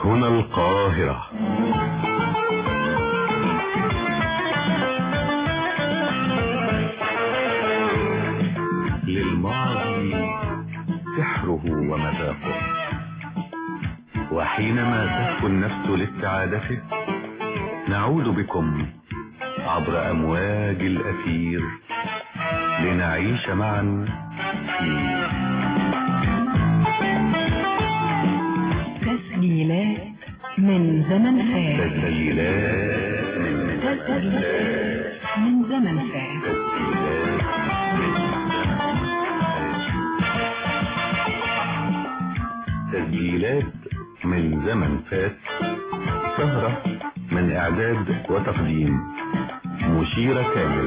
هنا القاهرة للماضي سحره ومذاقه وحينما تهفو النفس لاستعادته نعود بكم عبر أمواج الأثير لنعيش معا في تسجيلات من زمن فات تسجيلات من تسجيلات من زمن فات تسجيلات من زمن فات سهرة من إعداد وتقديم مشيرة كامل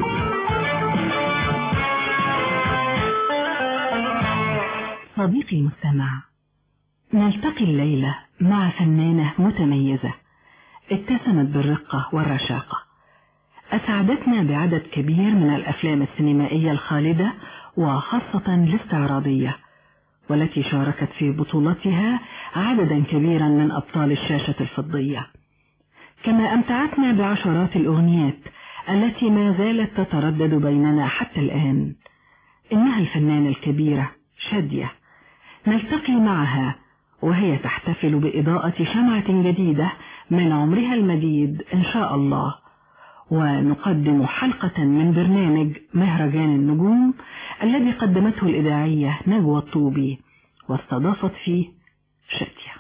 صديقي المستمع نلتقي الليلة مع فنانة متميزة اتسمت بالرقة والرشاقة أسعدتنا بعدد كبير من الأفلام السينمائية الخالدة وخاصة الاستعراضية والتي شاركت في بطولتها عددا كبيرا من أبطال الشاشة الفضية كما أمتعتنا بعشرات الأغنيات التي ما زالت تتردد بيننا حتى الآن إنها الفنانة الكبيرة شادية نلتقي معها وهي تحتفل بإضاءة شمعة جديدة من عمرها المديد إن شاء الله ونقدم حلقة من برنامج مهرجان النجوم الذي قدمته الإذاعية نجوى الطوبي واستضافت فيه شادية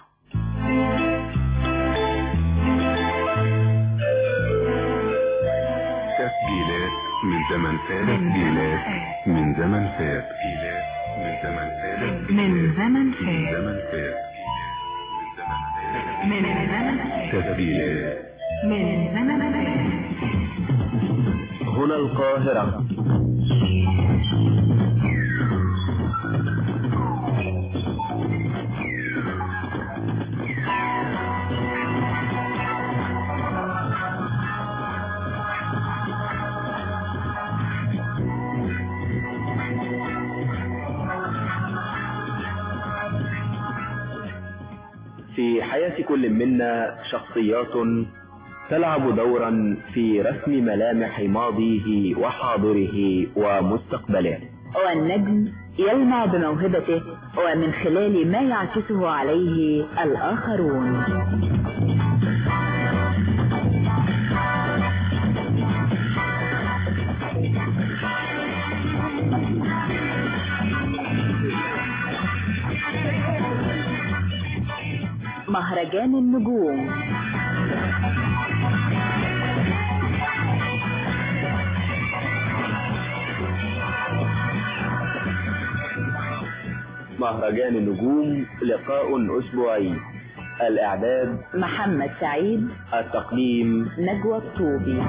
تسجيلات من زمن فات تسجيلات من زمن فات تسجيلات من زمن فات من زمن من فات زمن فات من زمن فات تسجيلات من زمن فات هنا القاهرة في حياة كل منا شخصيات تلعب دورا في رسم ملامح ماضيه وحاضره ومستقبله والنجم يلمع بموهبته ومن خلال ما يعكسه عليه الآخرون مهرجان النجوم مهرجان النجوم لقاء أسبوعي الإعداد محمد سعيد التقديم نجوى الطوبي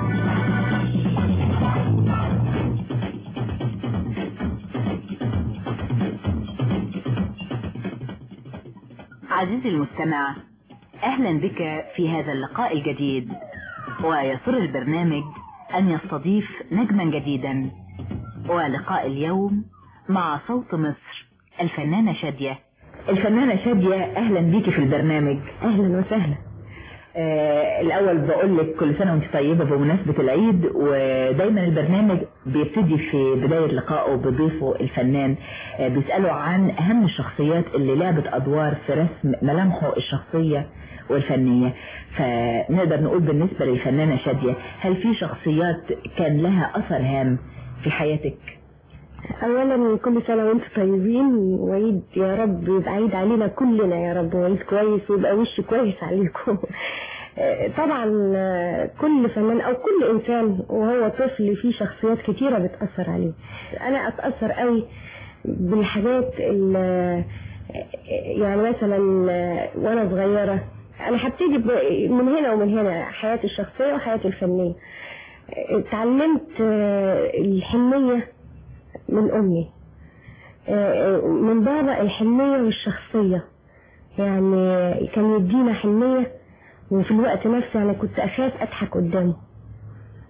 عزيزي المستمع أهلا بك في هذا اللقاء الجديد ويسر البرنامج أن يستضيف نجما جديدا ولقاء اليوم مع صوت مصر الفنانة شادية الفنانة شادية أهلا بيكي في البرنامج أهلا وسهلا آه الأول بقول لك كل سنة وانت طيبة بمناسبة العيد ودايما البرنامج بيبتدي في بداية لقائه بضيفه الفنان آه بيسأله عن أهم الشخصيات اللي لعبت أدوار في رسم ملامحه الشخصية والفنية فنقدر نقول بالنسبة للفنانة شادية هل في شخصيات كان لها أثر هام في حياتك؟ اولا كل سنه وانتم طيبين وعيد يا رب يبقى عيد علينا كلنا يا رب وعيد كويس ويبقى وش كويس عليكم طبعا كل فنان او كل انسان وهو طفل فيه شخصيات كتيرة بتأثر عليه انا اتأثر قوي بالحاجات اللي يعني مثلا وانا صغيرة انا هبتدي ب- من هنا ومن هنا حياتي الشخصية وحياتي الفنية اتعلمت الحنية من أمي من بابا الحنية والشخصية يعني كان يدينا حنية وفي الوقت نفسه أنا كنت أخاف أضحك قدامه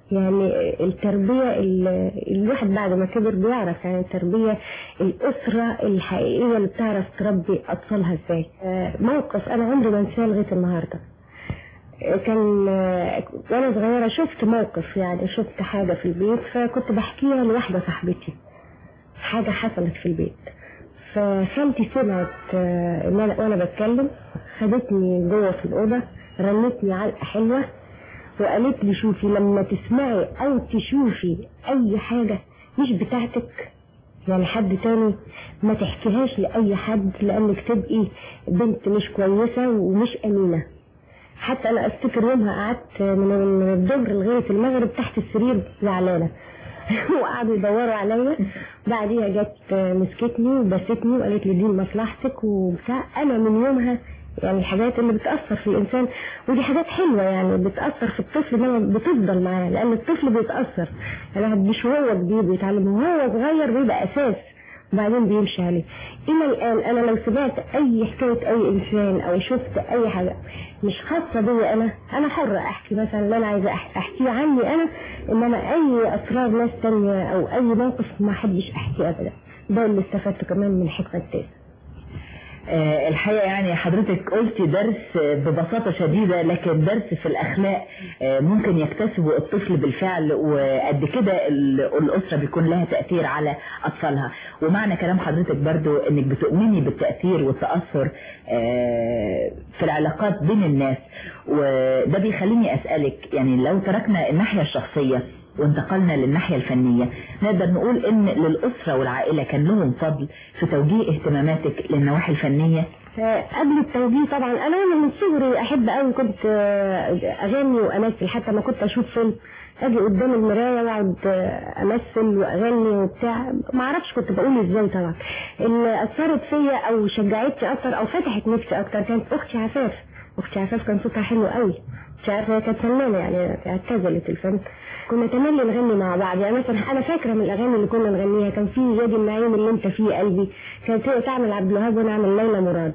يعني التربية ال- الواحد بعد ما كبر بيعرف يعني التربية الأسرة الحقيقية اللي بتعرف تربي أطفالها ازاي آه، موقف أنا عمري ما انساه لغاية النهاردة آه، كان آه، وأنا صغيرة شفت موقف يعني شفت حاجة في البيت فكنت بحكيها لواحدة صاحبتي حاجة حصلت في البيت فخالتي سمعت آه، إن أنا- وأنا بتكلم خدتني جوه في الأوضة رنتني علقة حلوة وقالت لي شوفي لما تسمعي او تشوفي اي حاجة مش بتاعتك يعني حد تاني ما تحكيهاش لأي حد لأنك تبقي بنت مش كويسة ومش أمينة حتى أنا أفتكر يومها قعدت من من الظهر لغاية المغرب تحت السرير زعلانة وقعدوا يدوروا عليا بعديها جت مسكتني وبستني وقالت لي دي مصلحتك وبتاع أنا من يومها يعني الحاجات اللي بتأثر في الإنسان ودي حاجات حلوة يعني بتأثر في الطفل انما بتفضل معاه لأن الطفل بيتأثر يعني مش هو كبير بيتعلم وهو صغير بيبقى أساس وبعدين بيمشي عليه إلى الآن أنا لو سمعت أي حكاية أي إنسان أو شفت أي حاجة مش خاصة بيا أنا أنا حرة أحكي مثلا اللي أنا عايزة أح- أحكيه عني أنا إنما أي أسرار ناس تانية أو أي موقف ما حدش أحكيه أبدا ده اللي استفدته كمان من حكمة تاسع آه، الحقيقة يعني حضرتك قلتي درس آه، ببساطة شديدة لكن درس في الأخلاق آه، ممكن يكتسبه الطفل بالفعل وقد كده ال- الأسرة بيكون لها تأثير على أطفالها ومعنى كلام حضرتك برضو إنك بتؤمني بالتأثير والتأثر آه، في العلاقات بين الناس وده بيخليني أسألك يعني لو تركنا الناحية الشخصية وانتقلنا للناحية الفنية نقدر نقول ان للأسرة والعائلة كان لهم فضل في توجيه اهتماماتك للنواحي الفنية قبل التوجيه طبعا انا وانا من صغري احب قوي كنت آه، اغني وامثل حتى ما كنت اشوف فيلم اجي قدام المرايه واقعد آه، امثل واغني وبتاع ما اعرفش كنت بقول ازاي طبعا اللي اثرت فيا او شجعتني اكتر او فتحت نفسي اكتر كانت اختي عفاف اختي عفاف كان صوتها حلو قوي مش عارفه هي كانت فنانه يعني اعتزلت الفن كنا تملي نغني مع بعض يعني مثلا انا فاكره من الاغاني اللي كنا نغنيها كان في يد النعيم اللي انت فيه قلبي كانت هي تعمل عبد الوهاب وانا اعمل ليلى مراد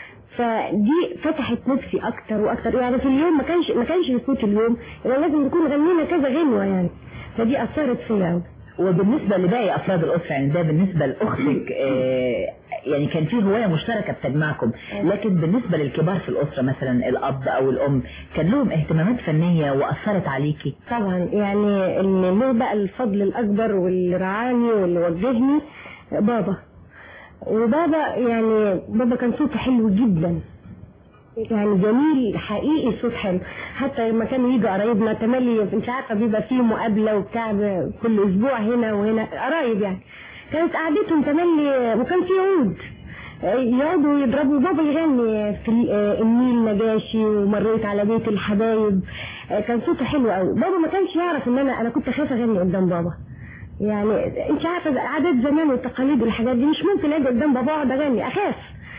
فدي فتحت نفسي اكتر واكتر يعني في اليوم ما كانش ما كانش يفوت اليوم يبقى لازم نكون غنينا كذا غنوه يعني فدي اثرت فيا قوي وبالنسبة لباقي أفراد الأسرة يعني ده بالنسبة لأختك آه، يعني كان في هواية مشتركة بتجمعكم لكن بالنسبة للكبار في الأسرة مثلا الأب أو الأم كان لهم اهتمامات فنية وأثرت عليكي طبعا يعني اللي له بقى الفضل الاكبر واللي رعاني واللي وجهني بابا وبابا يعني بابا كان صوته حلو جدا يعني جميل حقيقي صوت حلو حتى لما كانوا يجوا قرايبنا تملي انت عارفه بيبقى فيه مقابله وبتاع ب- كل اسبوع هنا وهنا قرايب يعني كانت قعدتهم تملي وكان في عود يقعدوا يضربوا بابا يغني في ال- آه، النيل نجاشي ومريت على بيت الحبايب آه، كان صوته حلو قوي بابا ما كانش يعرف ان انا انا كنت خايفه اغني قدام بابا يعني انت عارفه عادات زمان والتقاليد والحاجات دي مش ممكن اجي قدام بابا اقعد اغني اخاف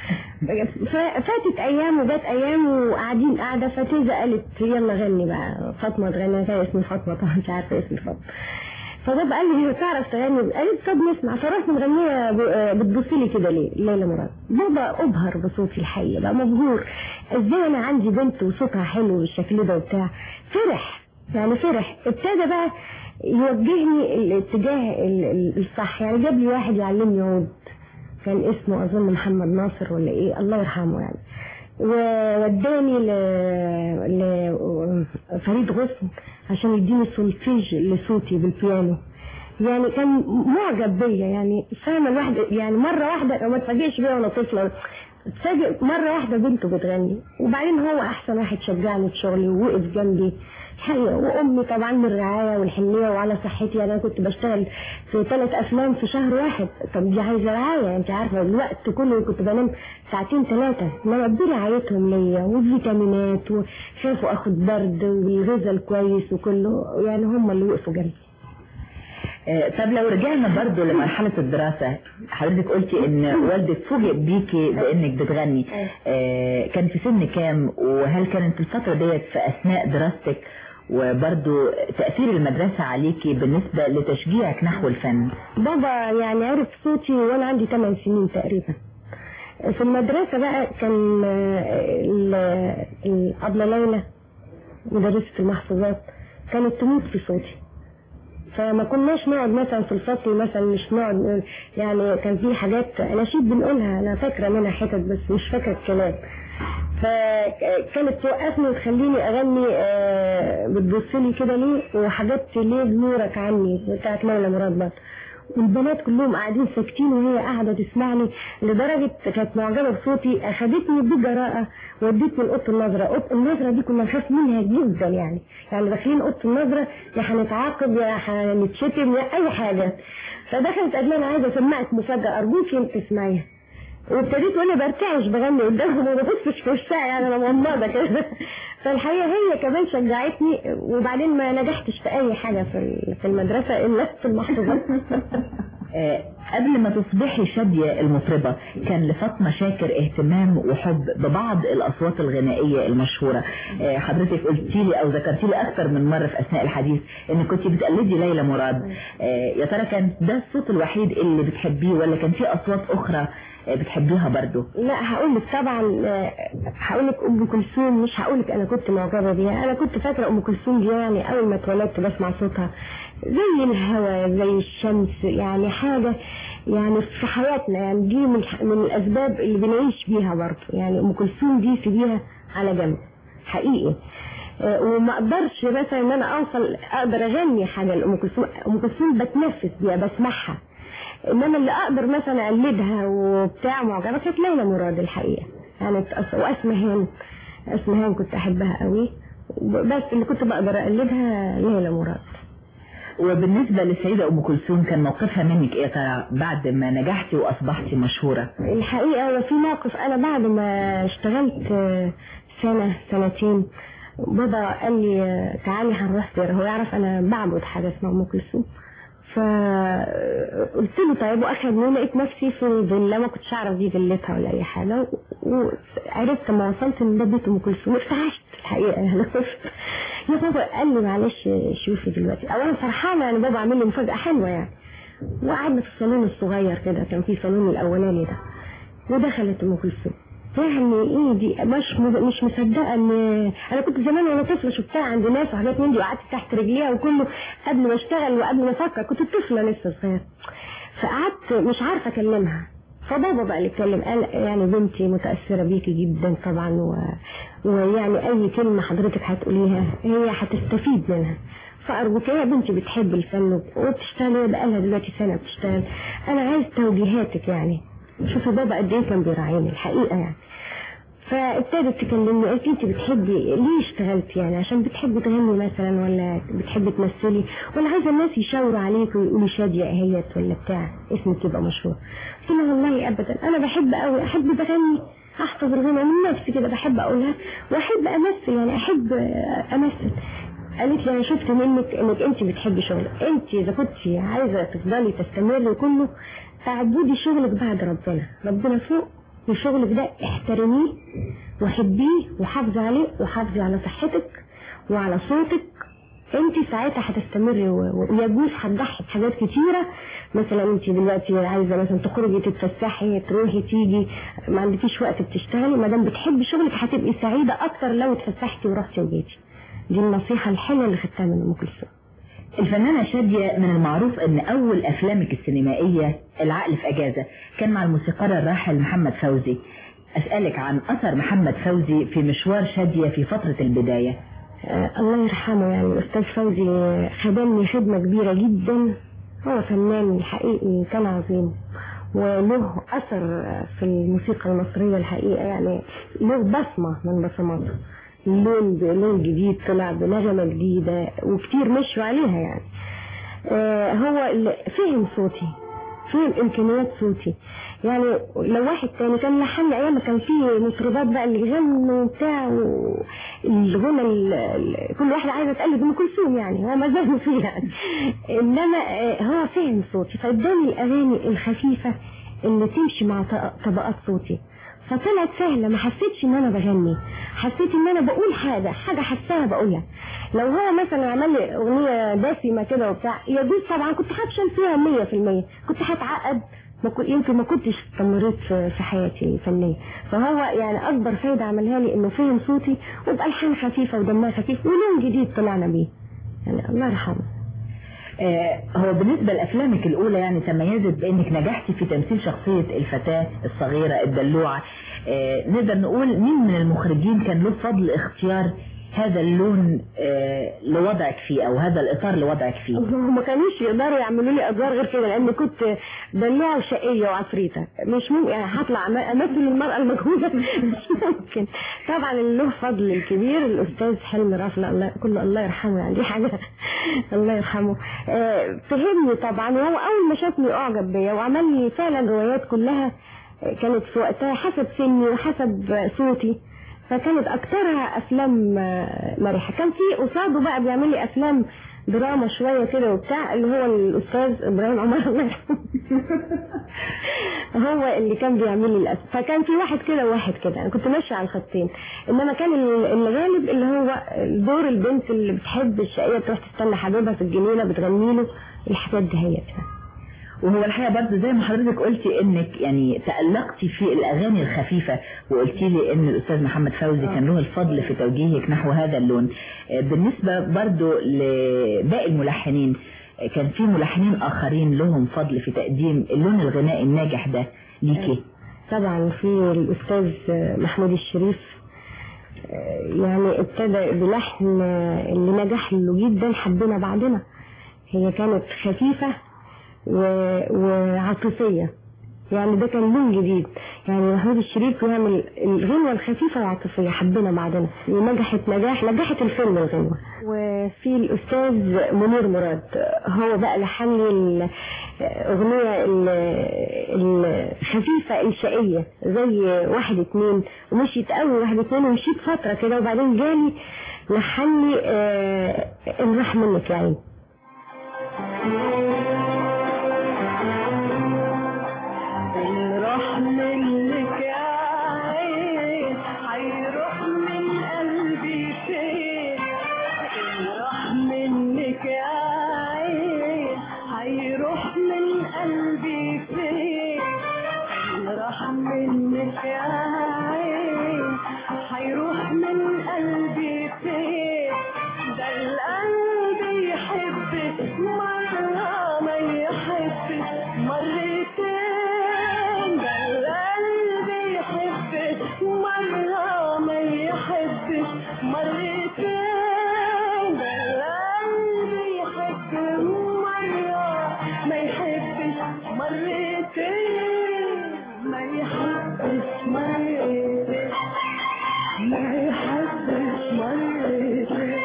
ففاتت ايام وجت ايام وقاعدين قاعده فتيزه قالت يلا غني بقى فاطمه تغني كان اسمي فاطمه طبعا انت عارفه اسمي فاطمه فبابا قال لي هي تعرف تغني قالت طب نسمع فرحت مغنيه ب- بتبصي لي كده ليه ليلى مراد بابا ابهر بصوتي الحقيقه بقى مبهور ازاي انا عندي بنت وصوتها حلو بالشكل ده وبتاع فرح يعني فرح ابتدى بقى يوجهني الاتجاه ال- ال- الصح يعني جاب لي واحد يعلمني عود كان اسمه اظن محمد ناصر ولا ايه الله يرحمه يعني ووداني ل... لفريد غصن عشان يديني سولفيج لصوتي بالبيانو يعني كان معجب بيا يعني فاهمه الواحد يعني مره واحده ما اتفاجئش بيا وانا طفله اتفاجئ مره واحده بنته بتغني وبعدين هو احسن واحد شجعني في شغلي ووقف جنبي الحقيقه وامي طبعا من الرعايه والحنيه وعلى صحتي يعني انا كنت بشتغل في ثلاث افلام في شهر واحد طب دي عايزه رعايه انت عارفه الوقت كله كنت بنام ساعتين ثلاثه انما دي رعايتهم ليا والفيتامينات وخافوا اخد برد والغذاء الكويس وكله يعني هم اللي وقفوا جنبي آه، طب لو رجعنا برضو لمرحلة الدراسة حضرتك قلتي ان والدك فوجئ بيكي بانك بتغني آه، كان في سن كام وهل كانت الفترة ديت في اثناء دراستك وبرضو تأثير المدرسة عليكي بالنسبة لتشجيعك نحو الفن بابا يعني عرف صوتي وانا عندي 8 سنين تقريبا في المدرسة بقى كان آه، ال- الأبلة ليلى مدرسة المحفوظات كانت تموت في صوتي فما كناش نقعد مثلا في الفصل مثلا مش نقعد نقول- يعني كان في حاجات اناشيد بنقولها انا فاكره منها حتت بس مش فاكره الكلام فكانت توقفني وتخليني اغني آه، بتبص لي كده ليه وحاجات ليه نورك عني بتاعت ليلى مراد برضه والبنات كلهم قاعدين ساكتين وهي قاعده تسمعني لدرجه كانت معجبه بصوتي اخدتني بجراءه ودتني لاوضه النظره اوضه النظره دي كنا نخاف منها جدا يعني يعني داخلين اوضه النظره يا هنتعاقب يا هنتشتم يا اي حاجه فدخلت قالت لي انا عايزه اسمعك مفاجاه ارجوكي انت تسمعيها وابتديت وانا برتعش بغني قدامهم وما ببصش في وشها يعني انا مغمضه كده فالحقيقه هي كمان شجعتني وبعدين ما نجحتش في اي حاجه في في المدرسه الا في المحفوظات آه، قبل ما تصبحي شادية المطربة كان لفاطمة شاكر اهتمام وحب ببعض الأصوات الغنائية المشهورة آه، حضرتك قلتي لي أو ذكرتي لي أكثر من مرة في أثناء الحديث إنك كنت بتقلدي ليلى مراد آه، يا ترى كان ده الصوت الوحيد اللي بتحبيه ولا كان في أصوات أخرى آه، بتحبيها برضو لا هقول لك طبعا آه، هقول لك ام كلثوم مش هقول لك انا كنت معجبه بيها انا كنت فاكره ام كلثوم دي يعني اول ما اتولدت بسمع صوتها زي الهواء زي الشمس يعني حاجه يعني في حياتنا يعني دي من من الاسباب اللي بنعيش بيها برضه يعني ام كلثوم دي سيبيها على جنب حقيقي آه، وما اقدرش مثلا ان انا اوصل اقدر اغني حاجه لام كلثوم ام كلثوم بتنفس بيها بسمعها انما اللي اقدر مثلا اقلدها وبتاع معجبه كانت ليلى مراد الحقيقه يعني تأث- واسمى هان اسمى هان كنت احبها قوي بس اللي كنت بقدر اقلدها ليلى مراد وبالنسبة للسيدة أم كلثوم كان موقفها منك إيه يا ترى بعد ما نجحتي وأصبحتي مشهورة الحقيقة في موقف أنا بعد ما اشتغلت آه، سنة سنتين بابا قال لي آه، تعالي هنروح زيارة هو يعرف أنا بعبد حاجة اسمها أم كلثوم فقلت له طيب واخدني لقيت نفسي في فيلا ما كنتش اعرف دي فيلتها ولا اي حاجه وعرفت لما وصلت ان ده بيت ام كلثوم ارتعشت الحقيقه يعني خفت يا بابا قال لي معلش شوفي دلوقتي اولا فرحانه يعني بابا عامل لي مفاجاه حلوه يعني وقعدنا في الصالون الصغير كده كان في صالون الاولاني ده ودخلت ام كلثوم يعني ايه دي مش مش مصدقه ان انا كنت زمان وانا طفله شفتها عند ناس وحاجات من دي وقعدت تحت رجليها وكله قبل ما اشتغل وقبل ما افكر كنت طفله لسه صغيره فقعدت مش عارفه اكلمها فبابا بقى اللي اتكلم قال يعني بنتي متاثره بيكي جدا طبعا و... ويعني اي كلمه حضرتك هتقوليها هي هتستفيد منها فارجوك يا بنتي بتحب الفن وبتشتغل بقالها دلوقتي سنه بتشتغل انا عايز توجيهاتك يعني شوفي بابا قد ايه كان بيراعيني الحقيقه يعني فابتدت تكلمني قالت لي انت بتحبي ليه اشتغلتي يعني عشان بتحبي تغني مثلا ولا بتحبي تمثلي ولا عايزه الناس يشاوروا عليك ويقولوا شاديه اهيت ولا بتاع اسمك يبقى مشهور قلت لها والله ابدا انا بحب قوي احب بغني احفظ الغنى من نفسي كده بحب اقولها واحب امثل يعني احب امثل قالت لي انا شفت منك انك انت بتحبي شغلك انت اذا كنت عايزه تفضلي تستمري كله اعبدي شغلك بعد ربنا ربنا فوق وشغلك ده احترميه وحبيه وحافظي عليه وحافظي على صحتك وعلى صوتك انت ساعتها هتستمري و- ويجوز هتضحي بحاجات كتيره مثلا انت دلوقتي عايزه مثلا تخرجي تتفسحي تروحي تيجي ما عندكيش وقت بتشتغلي ما دام بتحبي شغلك هتبقي سعيده اكتر لو اتفسحتي ورحتي وجيتي دي النصيحه الحلوه اللي خدتها من ام كلثوم الفنانة شادية من المعروف ان اول افلامك السينمائية العقل في اجازة كان مع الموسيقار الراحل محمد فوزي اسألك عن اثر محمد فوزي في مشوار شادية في فترة البداية آه الله يرحمه يعني الأستاذ فوزي خدمني خدمة كبيرة جدا هو فنان حقيقي كان عظيم وله أثر في الموسيقى المصرية الحقيقة يعني له بصمة من بصماته لون لون جديد طلع بنغمة جديدة وكتير مشوا عليها يعني آه هو اللي فهم صوتي فهم امكانيات صوتي يعني لو واحد تاني كان لحن ايام ما كان في مطربات بقى اللي يغنوا وبتاع و- الغنى ال- ال- كل واحده عايزه تقلد ام كلثوم يعني هو مزاجه فيه يعني انما آه، هو فهم صوتي فاداني الاغاني الخفيفه اللي تمشي مع ط- طبقات صوتي فطلعت سهله ما حسيتش ان انا بغني حسيت ان انا بقول حاجه حاجه حساها بقولها لو هو مثلا عمل لي اغنيه دسمه كده وبتاع يجوز طبعا كنت هفشل فيها 100% كنت هتعقد ما كنت يمكن ما كنتش استمريت في في حياتي الفنيه فهو يعني اكبر فايده عملها لي انه فهم صوتي وبالحان خفيفه ودمها خفيف ولون جديد طلعنا بيه يعني الله يرحمه آه، هو بالنسبة لأفلامك الأولى يعني تميزت بأنك نجحتي في تمثيل شخصية الفتاة الصغيرة الدلوعة آه، نقدر نقول مين من المخرجين كان له فضل اختيار هذا اللون آه، لوضعك فيه أو هذا الإطار لوضعك فيه هم ما كانوش يقدروا يعملوا لي ادوار غير كده لان كنت دلوعه وشقيه وعفريته مش ممكن يعني هطلع أم- امثل المراه المجهوله مش ممكن طبعا اللي له فضل الكبير الاستاذ حلمي رافل الله كله الله يرحمه يعني دي حاجه الله يرحمه آه، فهمني طبعا وهو اول ما شافني اعجب بيا وعمل لي فعلا روايات كلها آه، كانت في وقتها حسب سني وحسب صوتي فكانت اكترها افلام آه، مرحه كان في قصاده بقى بيعمل لي افلام دراما شويه كده وبتاع اللي هو الاستاذ ابراهيم عمر الله يرحمه هو اللي كان بيعمل لي الاسم فكان في واحد كده وواحد كده انا كنت ماشيه على الخطين انما كان ال- الغالب اللي هو دور البنت اللي بتحب الشقيه تروح تستنى حبيبها في الجنينه بتغني له الحاجات دهيت وهو الحقيقة برضه زي ما حضرتك قلتي انك يعني تألقتي في الاغاني الخفيفة وقلتي لي ان الاستاذ محمد فوزي كان له الفضل في توجيهك نحو هذا اللون آه، بالنسبة برضه لباقي الملحنين آه، كان في ملحنين اخرين لهم فضل في تقديم اللون الغنائي الناجح ده ليكي طبعا في الاستاذ محمود الشريف آه، يعني ابتدى بلحن آه، اللي نجح له جدا حبنا بعضنا هي كانت خفيفة و- وعاطفية يعني ده كان لون جديد يعني محمود الشريف يعمل الغنوة الخفيفة والعاطفية حبنا بعضنا ونجحت نجاح نجحت الفيلم الغنوة وفي الأستاذ منير مراد هو بقى لحن لي الأغنية ال- الخفيفة الشقية زي واحد اتنين ومشيت قوي واحد اتنين ومشيت فترة كده وبعدين جالي لحن لي آه، إن راح منك يا عيني راح منك يا عين هيروح من قلبي فين راح منك يا عين هيروح من قلبي فين راح منك يا عين هيروح من قلبي فين ده القلب يحب مرة ما يحب مرتين ده القلب يحب مرة ما يحب مرتين ده القلب يحب مرة ما يحبش مرتين ما يحبش مرتين ما يحبش مرتين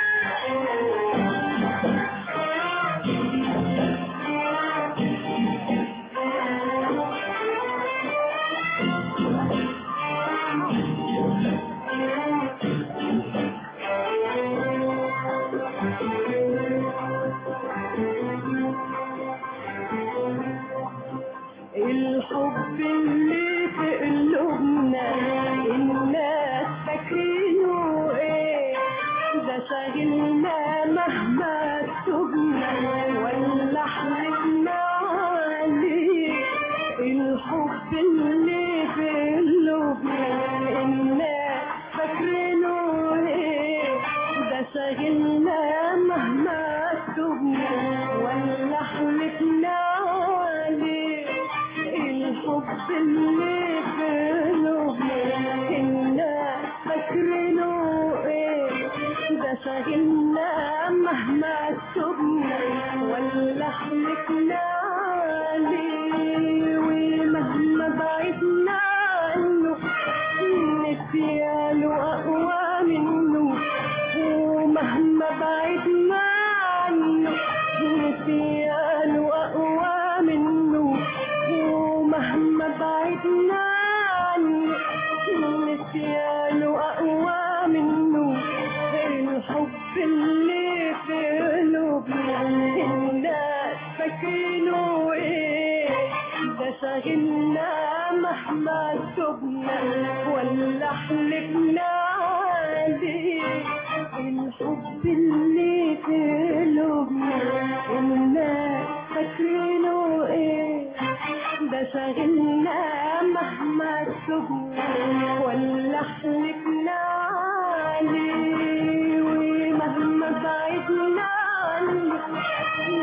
الحب اللي في قلوبنا الناس فاكرينه ايه ده شاغلنا مهما تبنا ولا حلفنا عليه الحب اللي في قلوبنا الناس فاكرينه ايه ده شاغلنا مهما تبنا ولا حلفنا عليه الحب اللي في قلوبنا الناس فاكرينه ايه ده شاغلنا مهما تبنا ولا حلفنا عليه ومهما بعدنا عنه نسيانه اقوى منه ومهما بعدنا عنه نسيانه اقوى منه ومهما بعدنا عنه نسيانه اقوى منه الحب اللي في قلوبنا الناس فاكرينه ايه ده شاغلنا مهما تبنا ولا حلفنا عليه الحب اللي في قلوبنا الناس فاكرينه ايه ده شاغلنا مهما تبنا ولا حلفنا عليه ومهما بعدنا عنه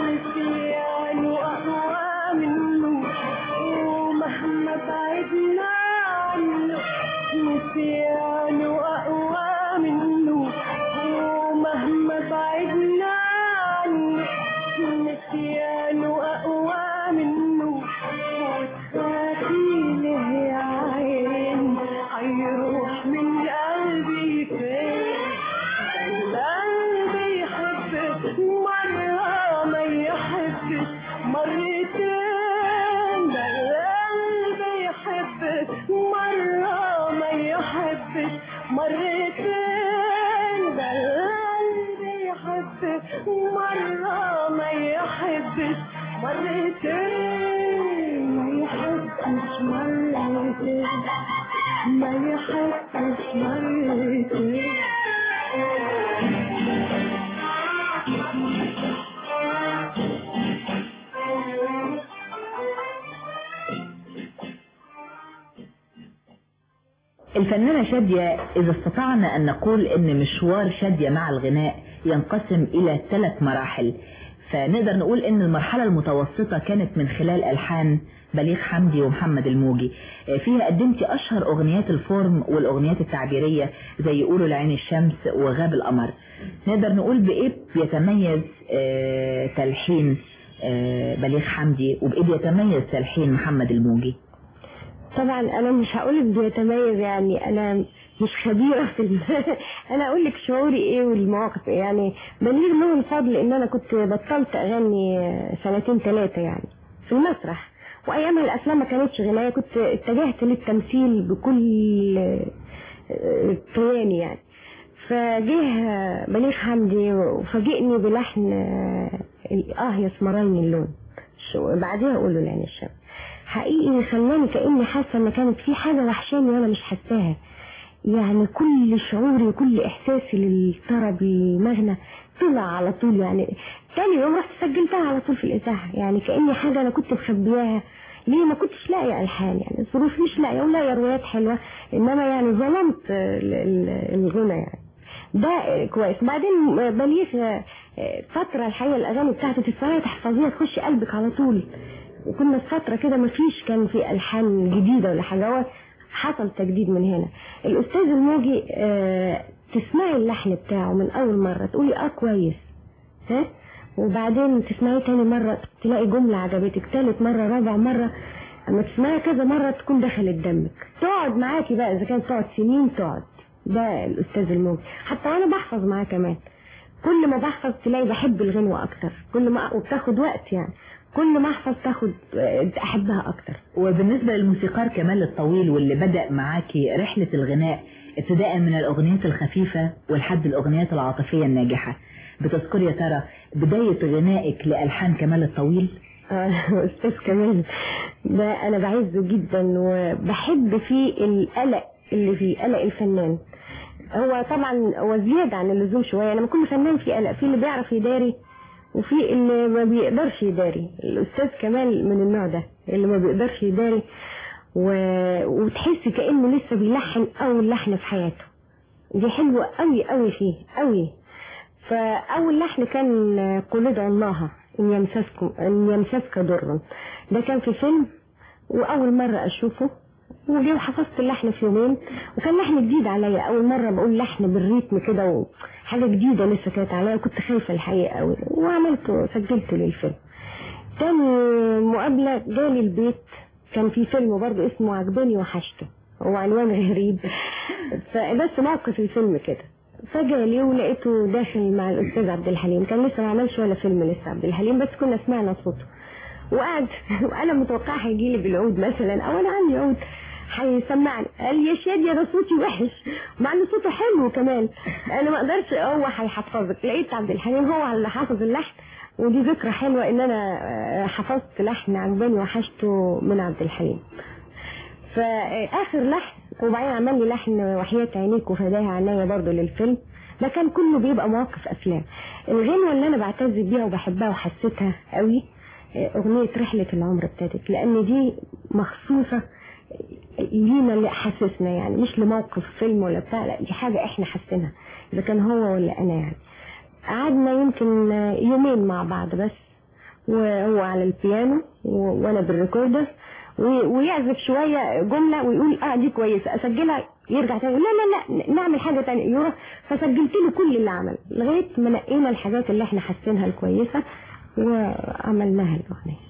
نسيانه أقوى منه ومهما بعدنا عنه نسيانه أقوى منه وتخافي له يا عين هيروح من قلبي فين القلب يحبك مرة ما يحبك مرتين ده القلب يحبك مرة ما يحبك مرتين ده القلب يحبك مرة ما يحبك مرتين ما يحبش مرتين ما يحبش مرتين الفنانة شادية إذا استطعنا أن نقول أن مشوار شادية مع الغناء ينقسم إلى ثلاث مراحل فنقدر نقول أن المرحلة المتوسطة كانت من خلال ألحان بليغ حمدي ومحمد الموجي فيها قدمتي أشهر أغنيات الفورم والأغنيات التعبيرية زي يقولوا لعين الشمس وغاب القمر نقدر نقول بإيه بيتميز آه، تلحين آه، بليغ حمدي وبإيه بيتميز تلحين محمد الموجي طبعا انا مش هقول بيتميز يعني انا مش خبيره في ال... انا اقول لك شعوري ايه والمواقف إيه. يعني بليغ له الفضل ان انا كنت بطلت اغني سنتين ثلاثه يعني في المسرح وايامها الافلام ما كانتش غنايه كنت اتجهت للتمثيل بكل آه، كياني يعني فجه بليغ حمدي وفاجئني بلحن آه، اه يا اسمراني اللون شو- بعديها اقوله لعين الشمس حقيقي خلاني كاني حاسه ان كانت في حاجه وحشاني وانا مش حاساها يعني كل شعوري وكل احساسي للطرب المغنى طلع على طول يعني تاني يوم رحت سجلتها على طول في الاذاعه يعني كاني حاجه انا كنت مخبياها ليه ما كنتش لاقيه الحان يعني الظروف مش لاقيه ولاقيه روايات حلوه انما يعني ظلمت ال- ال- الغنى يعني ده كويس بعدين بليغ فترة الحقيقة الأغاني بتاعته تتفرج تحفظيها تخش قلبك على طول وكنا في فترة كده مفيش كان في ألحان جديدة ولا حاجة هو حصل تجديد من هنا الأستاذ الموجي آه، تسمعي اللحن بتاعه من أول مرة تقولي اه كويس ها وبعدين تسمعيه تاني مرة تلاقي جملة عجبتك تالت مرة رابع مرة اما تسمعيها كذا مرة تكون دخلت دمك تقعد معاكي بقى إذا كانت تقعد سنين تقعد ده الأستاذ الموجي حتى وأنا بحفظ معاه كمان كل ما بحفظ تلاقي بحب الغنوة أكتر كل ما وبتاخد وقت يعني كل ما أحفظ تاخد آه، أحبها أكتر وبالنسبة للموسيقار كمال الطويل واللي بدأ معاكي رحلة الغناء ابتداء من الأغنيات الخفيفة ولحد الأغنيات العاطفية الناجحة بتذكر يا ترى بداية غنائك لألحان كمال الطويل آه، أستاذ كمال ده أنا بعزه جدا وبحب فيه القلق اللي فيه قلق الفنان هو طبعا هو زيادة عن اللزوم شوية لما كل فنان فيه قلق في اللي بيعرف يداري وفي اللي ما بيقدرش يداري الأستاذ كمال من النوع ده اللي ما بيقدرش يداري و... وتحسي كأنه لسه بيلحن أول لحن في حياته دي حلوة قوي قوي فيه قوي فأول لحن كان قل ادعوا الله إن يمسسكم إن يمسسك ضر ده كان في فيلم وأول مرة أشوفه وجي وحفظت اللحن في يومين وكان لحن جديد عليا أول مرة بقول لحن بالريتم كده وحاجة جديدة لسه كانت عليا وكنت خايفة الحقيقة قوي وعملته سجلته للفيلم تاني مقابلة جالي البيت كان في فيلم برضه اسمه عجباني وحشته هو عنوان غريب فبس موقف الفيلم كده فجالي ولقيته داخل مع الاستاذ عبد الحليم كان لسه ما عملش ولا فيلم لسه عبد الحليم بس كنا سمعنا صوته وقعد وانا متوقعه هيجي لي بالعود مثلا او انا عندي عود هيسمعني قال لي يا شادي ده صوتي وحش مع ان صوته حلو كمان انا ما اقدرش هو هيحفظك لقيت عبد الحليم هو اللي حافظ اللحن ودي ذكرى حلوه ان انا آه، حفظت لحن عجباني وحشته من عبد الحليم فاخر لحن وبعدين عمل لي لحن وحياة عينيك وفداها عينيا برضه للفيلم ده كان كله بيبقى مواقف افلام الغنوه اللي انا بعتز بيها وبحبها وحسيتها قوي آه، اغنيه رحله العمر ابتدت لان دي مخصوصه لينا اللي حاسسنا يعني مش لموقف فيلم ولا بتاع لا دي حاجه احنا حاسينها اذا كان هو ولا انا يعني قعدنا يمكن آه، يومين مع بعض بس وهو على البيانو و- وانا بالريكوردر و- ويعزف شويه جمله ويقول اه دي كويسه اسجلها يرجع تاني لا لا لا نعمل حاجة تانية يروح فسجلت له كل اللي عمل لغاية ما نقينا الحاجات اللي احنا حاسينها الكويسة وعملناها الأغنية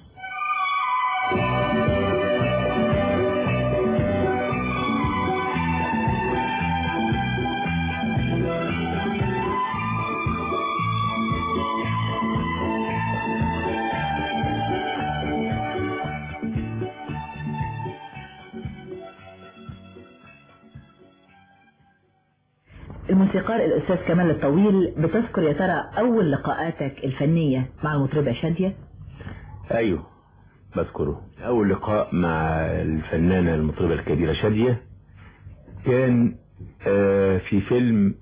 الموسيقار الأستاذ كمال الطويل بتذكر يا ترى أول لقاءاتك الفنية مع المطربة شادية ايوه بذكره اول لقاء مع الفنانة المطربة الكبيرة شادية كان آه، في فيلم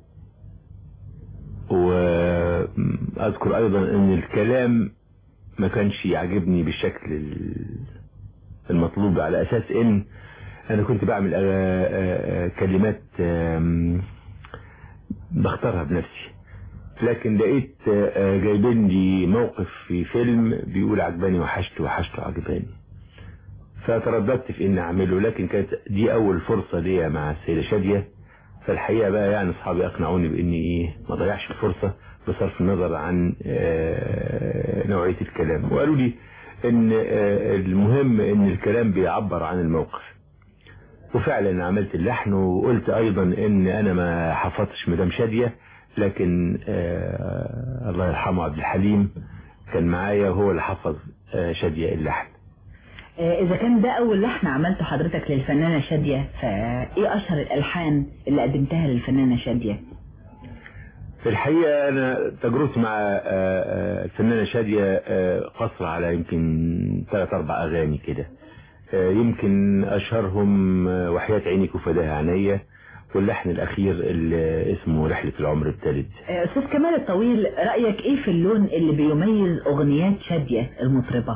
واذكر ايضا ان الكلام ما كانش يعجبني بالشكل ال- المطلوب على اساس ان انا كنت بعمل آه، آه، آه، كلمات آم، بختارها بنفسي لكن لقيت آه، آه، جايبين لي موقف في فيلم بيقول عجباني وحشت وحشت عجباني فترددت في ان اعمله لكن كانت دي اول فرصة ليا مع السيدة شادية فالحقيقة بقى يعني اصحابي اقنعوني باني ايه ما ضيعش الفرصة بصرف النظر عن آه، نوعية الكلام وقالوا لي ان آه، المهم ان الكلام بيعبر عن الموقف وفعلا عملت اللحن وقلت ايضا ان انا ما حفظتش مدام شادية لكن آه الله يرحمه عبد الحليم كان معايا وهو اللي حفظ آه شادية اللحن آه، إذا كان ده أول لحن عملته حضرتك للفنانة شادية فإيه أشهر الألحان اللي قدمتها للفنانة شادية؟ في الحقيقة أنا تجربتي مع آه، آه، الفنانة شادية آه، قصر على يمكن ثلاث أربع أغاني كده آه، يمكن أشهرهم آه، وحياة عينك وفداها عينيا واللحن الأخير اللي اسمه رحلة العمر الثالث آه، أستاذ كمال الطويل رأيك إيه في اللون اللي بيميز أغنيات شادية المطربة؟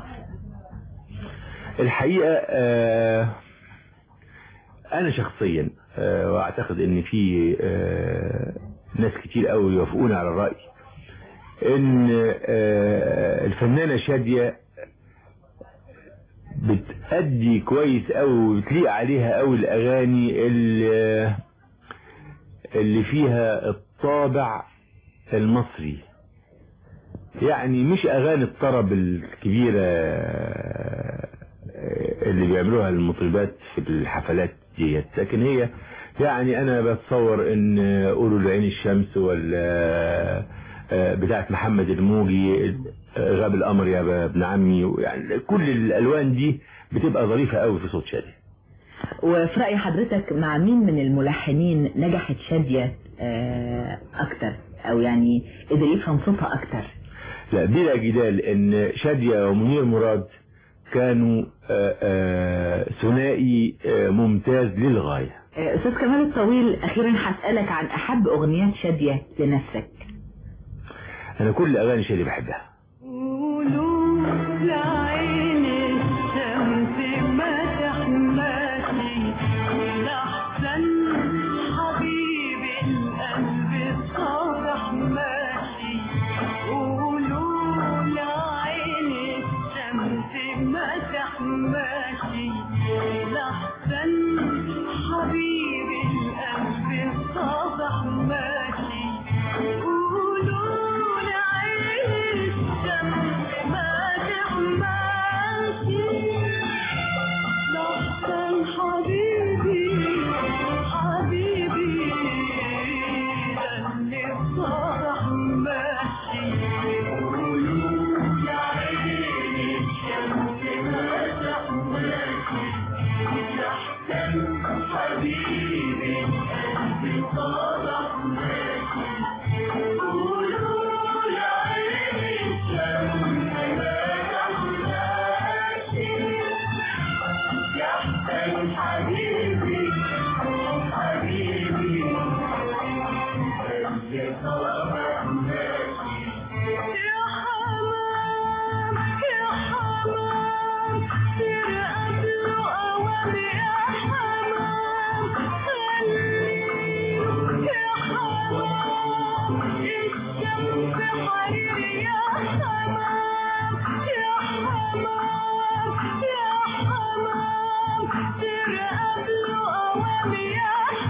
الحقيقة آه، أنا شخصيا آه، وأعتقد إن في آه، ناس كتير قوي يوافقون على الرأي إن آه، الفنانة شادية بتأدي كويس قوي وبتليق عليها قوي الأغاني اللي اللي فيها الطابع المصري يعني مش اغاني الطرب الكبيرة اللي بيعملوها المطربات في الحفلات ديت لكن هي يعني انا بتصور ان قولوا لعين الشمس ولا بتاعت محمد الموجي غاب القمر يا ابن عمي يعني كل الالوان دي بتبقى ظريفة قوي في صوت شادي وفي رأي حضرتك مع مين من الملحنين نجحت شادية آه، أكتر أو يعني قدر يفهم صوتها أكتر؟ لا بلا جدال ان شادية ومنير مراد كانوا آه، آه، ثنائي آه، ممتاز للغاية آه، أستاذ كمال الطويل أخيرا هسألك عن أحب أغنيات شادية لنفسك انا كل اغاني شادية بحبها قولوا لعين الشمس ما تحماشي لأحسن حبيب القلب الصافح ماشي قولوا لعين الشمس ما تحماشي لأحسن حبيب القلب الصافح ماشي قولوا لعين الشمس ما تحماشي لحسن حبيبي حبيبي ده اللي الصبح ماشي قولوا لعين الشمس ما تحماشي لحسن حبيبي قلبي صبح ماشي قولوا لعين الشمس ما تحماشي يحسن حبيبي حبيبي قلبي صبح ماشي يا حمام يا حمام سير قبل أوام يا حمام خليك يا حمام الشمس حرير يا حمام يا حمام يا حمام سير قبل أوام يا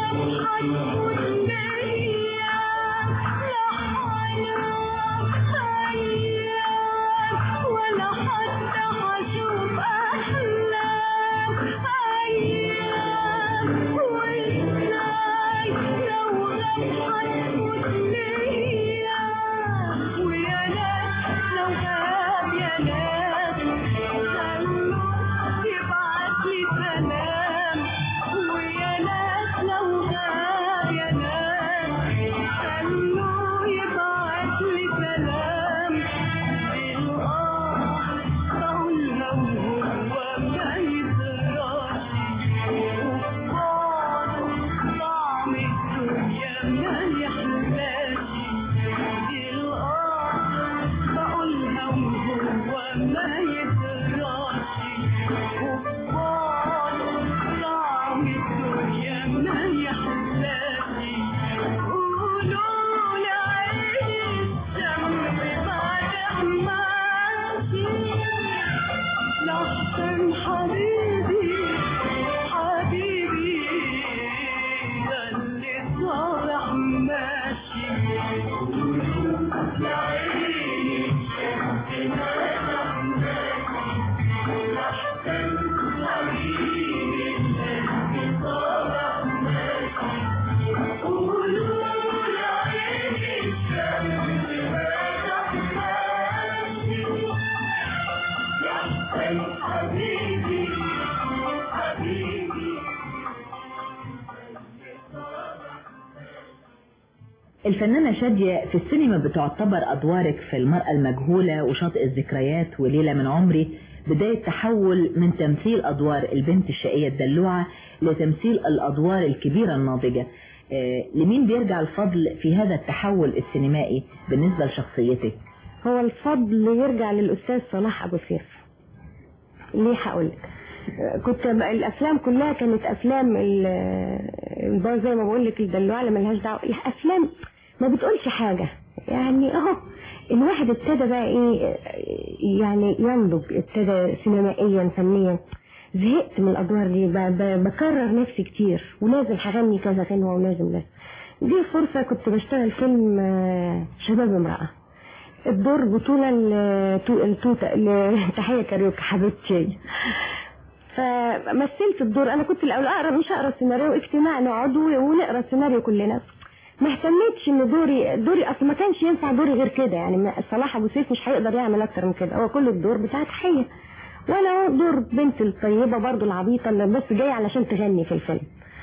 الفنانة شادية في السينما بتعتبر أدوارك في المرأة المجهولة وشاطئ الذكريات وليلة من عمري بداية تحول من تمثيل أدوار البنت الشقية الدلوعة لتمثيل الأدوار الكبيرة الناضجة آه، لمين بيرجع الفضل في هذا التحول السينمائي بالنسبة لشخصيتك هو الفضل يرجع للأستاذ صلاح أبو سيف ليه هقولك كنت ب- الأفلام كلها كانت أفلام ال- ال- زي ما بقول لك الدلوعة اللي ملهاش دعوة الأفلام ما بتقولش حاجة يعني أهو الواحد ابتدى بقى إيه يعني ينضج ابتدى سينمائيا فنيا زهقت من الأدوار دي ب- ب- بكرر نفسي كتير ولازم هغني كذا غنوة ولازم لازم دي فرصة كنت بشتغل فيلم آه، شباب امرأة الدور بطولة لتو- التوتة لتحية كاريوكا حبيبتي فمثلت الدور انا كنت الاول اقرا مش اقرا السيناريو اجتماع نقعد و- ونقرا السيناريو كلنا ما اهتمتش ان دوري دوري اصل ما كانش ينفع دوري غير كده يعني ما- صلاح ابو سيف مش هيقدر يعمل اكتر من كده هو كل الدور بتاع تحيه وانا دور بنت الطيبه برضو العبيطه اللي بس جايه علشان تغني في الفيلم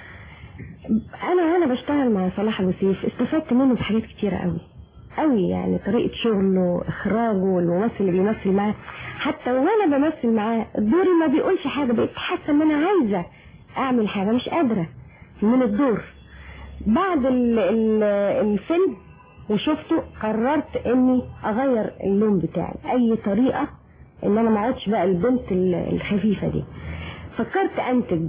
انا وانا بشتغل مع صلاح ابو سيف استفدت منه بحاجات كتيره قوي قوي يعني طريقه شغله اخراجه والممثل اللي بيمثل معاه حتى وانا بمثل معاه دوري ما بيقولش حاجه بقيت حاسه ان انا عايزه اعمل حاجه مش قادره من الدور بعد ال ال الفيلم وشفته قررت اني اغير اللون بتاعي اي طريقه ان انا ما اقعدش بقى البنت ال- الخفيفه دي فكرت انتج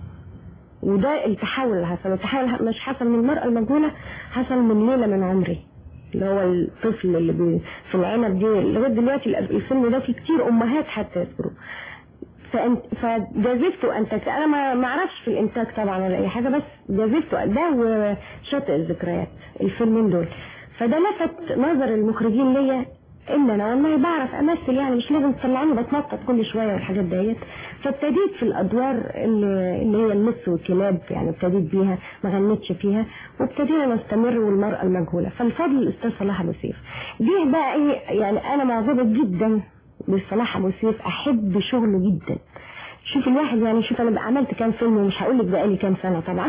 وده التحول اللي حصل التحول مش حصل من المرأة المجهولة حصل من ليلة من عمري اللي هو الطفل اللي بي في العنب دي لغاية دلوقتي ال- الفيلم ده فيه كتير أمهات حتى يذكروا فأنت- فجازفت وانتجت انا ما ما اعرفش في الانتاج طبعا ولا اي حاجه بس جازفت ده وشاطئ الذكريات الفيلمين دول فده لفت نظر المخرجين ليا ان انا والله بعرف امثل يعني مش لازم تطلعني بتنطط كل شويه والحاجات ديت فابتديت في الادوار اللي اللي هي النص والكلاب يعني ابتديت بيها ما غنيتش فيها وابتدينا نستمر والمراه المجهوله فالفضل الاستاذ صلاح ابو سيف جه بقى ايه يعني انا معجبه جدا بصلاح ابو سيف احب شغله جدا شوف الواحد يعني شوف انا بقى عملت كام فيلم ومش هقول لك بقالي كام سنه طبعا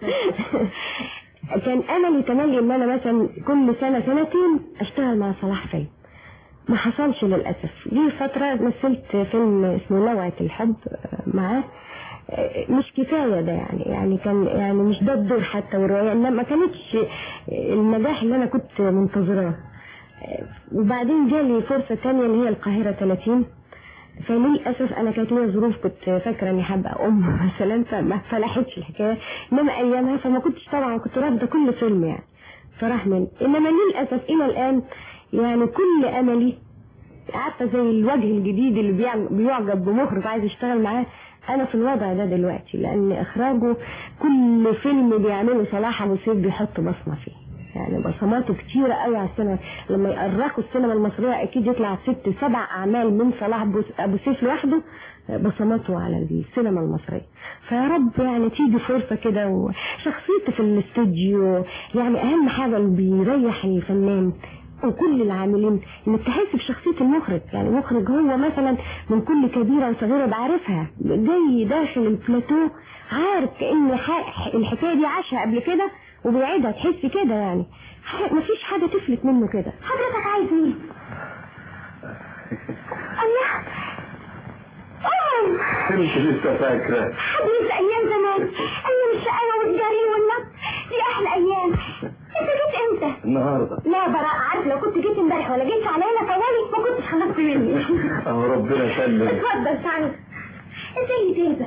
كان املي تملي ان انا مثلا كل سنه سنتين اشتغل مع صلاح فيلم ما حصلش للاسف ليه فتره مثلت فيلم اسمه لوعه الحب معاه مش كفايه ده يعني يعني كان يعني مش ده الدور حتى والروايه انما ما كانتش النجاح اللي انا كنت منتظراه وبعدين جالي فرصه تانية اللي هي القاهره 30 فللاسف انا كانت ليا ظروف كنت فاكره اني هبقى ام مثلا فما فلحتش الحكايه انما ايامها فما كنتش طبعا كنت رافضه كل فيلم يعني فراح مني انما للاسف الى الان يعني كل املي عارفه زي الوجه الجديد اللي بيعم- بيعجب بمخرج عايز يشتغل معاه انا في الوضع ده دلوقتي لان اخراجه كل فيلم بيعمله صلاح ابو سيف بيحط بصمه فيه يعني بصماته كتيرة قوي على السينما لما يأرخوا السينما المصرية أكيد يطلع ست سبع أعمال من صلاح بوس- أبو سيف لوحده بصماته على السينما المصرية فيا رب يعني تيجي فرصة كده وشخصيته في الاستوديو يعني أهم حاجة اللي بيريح الفنان وكل العاملين انك تحس بشخصية المخرج يعني المخرج هو مثلا من كل كبيرة وصغيرة بعرفها جاي داخل البلاتو عارف كأن ح- الحكاية دي عاشها قبل كده وبيعيدها تحس كده يعني ح- مفيش حاجة تفلت منه كده حضرتك عايز ايه؟ الله أم انت لسه فاكرة حديث ايام زمان ايام الشقاوة والجري والنط دي احلى ايام انت جيت امتى؟ النهاردة لا براء عارف لو كنت جيت امبارح ولا جيت علينا طوالي ما كنتش خلصت مني اهو ربنا يسلم اتفضل تعال ازاي تيزة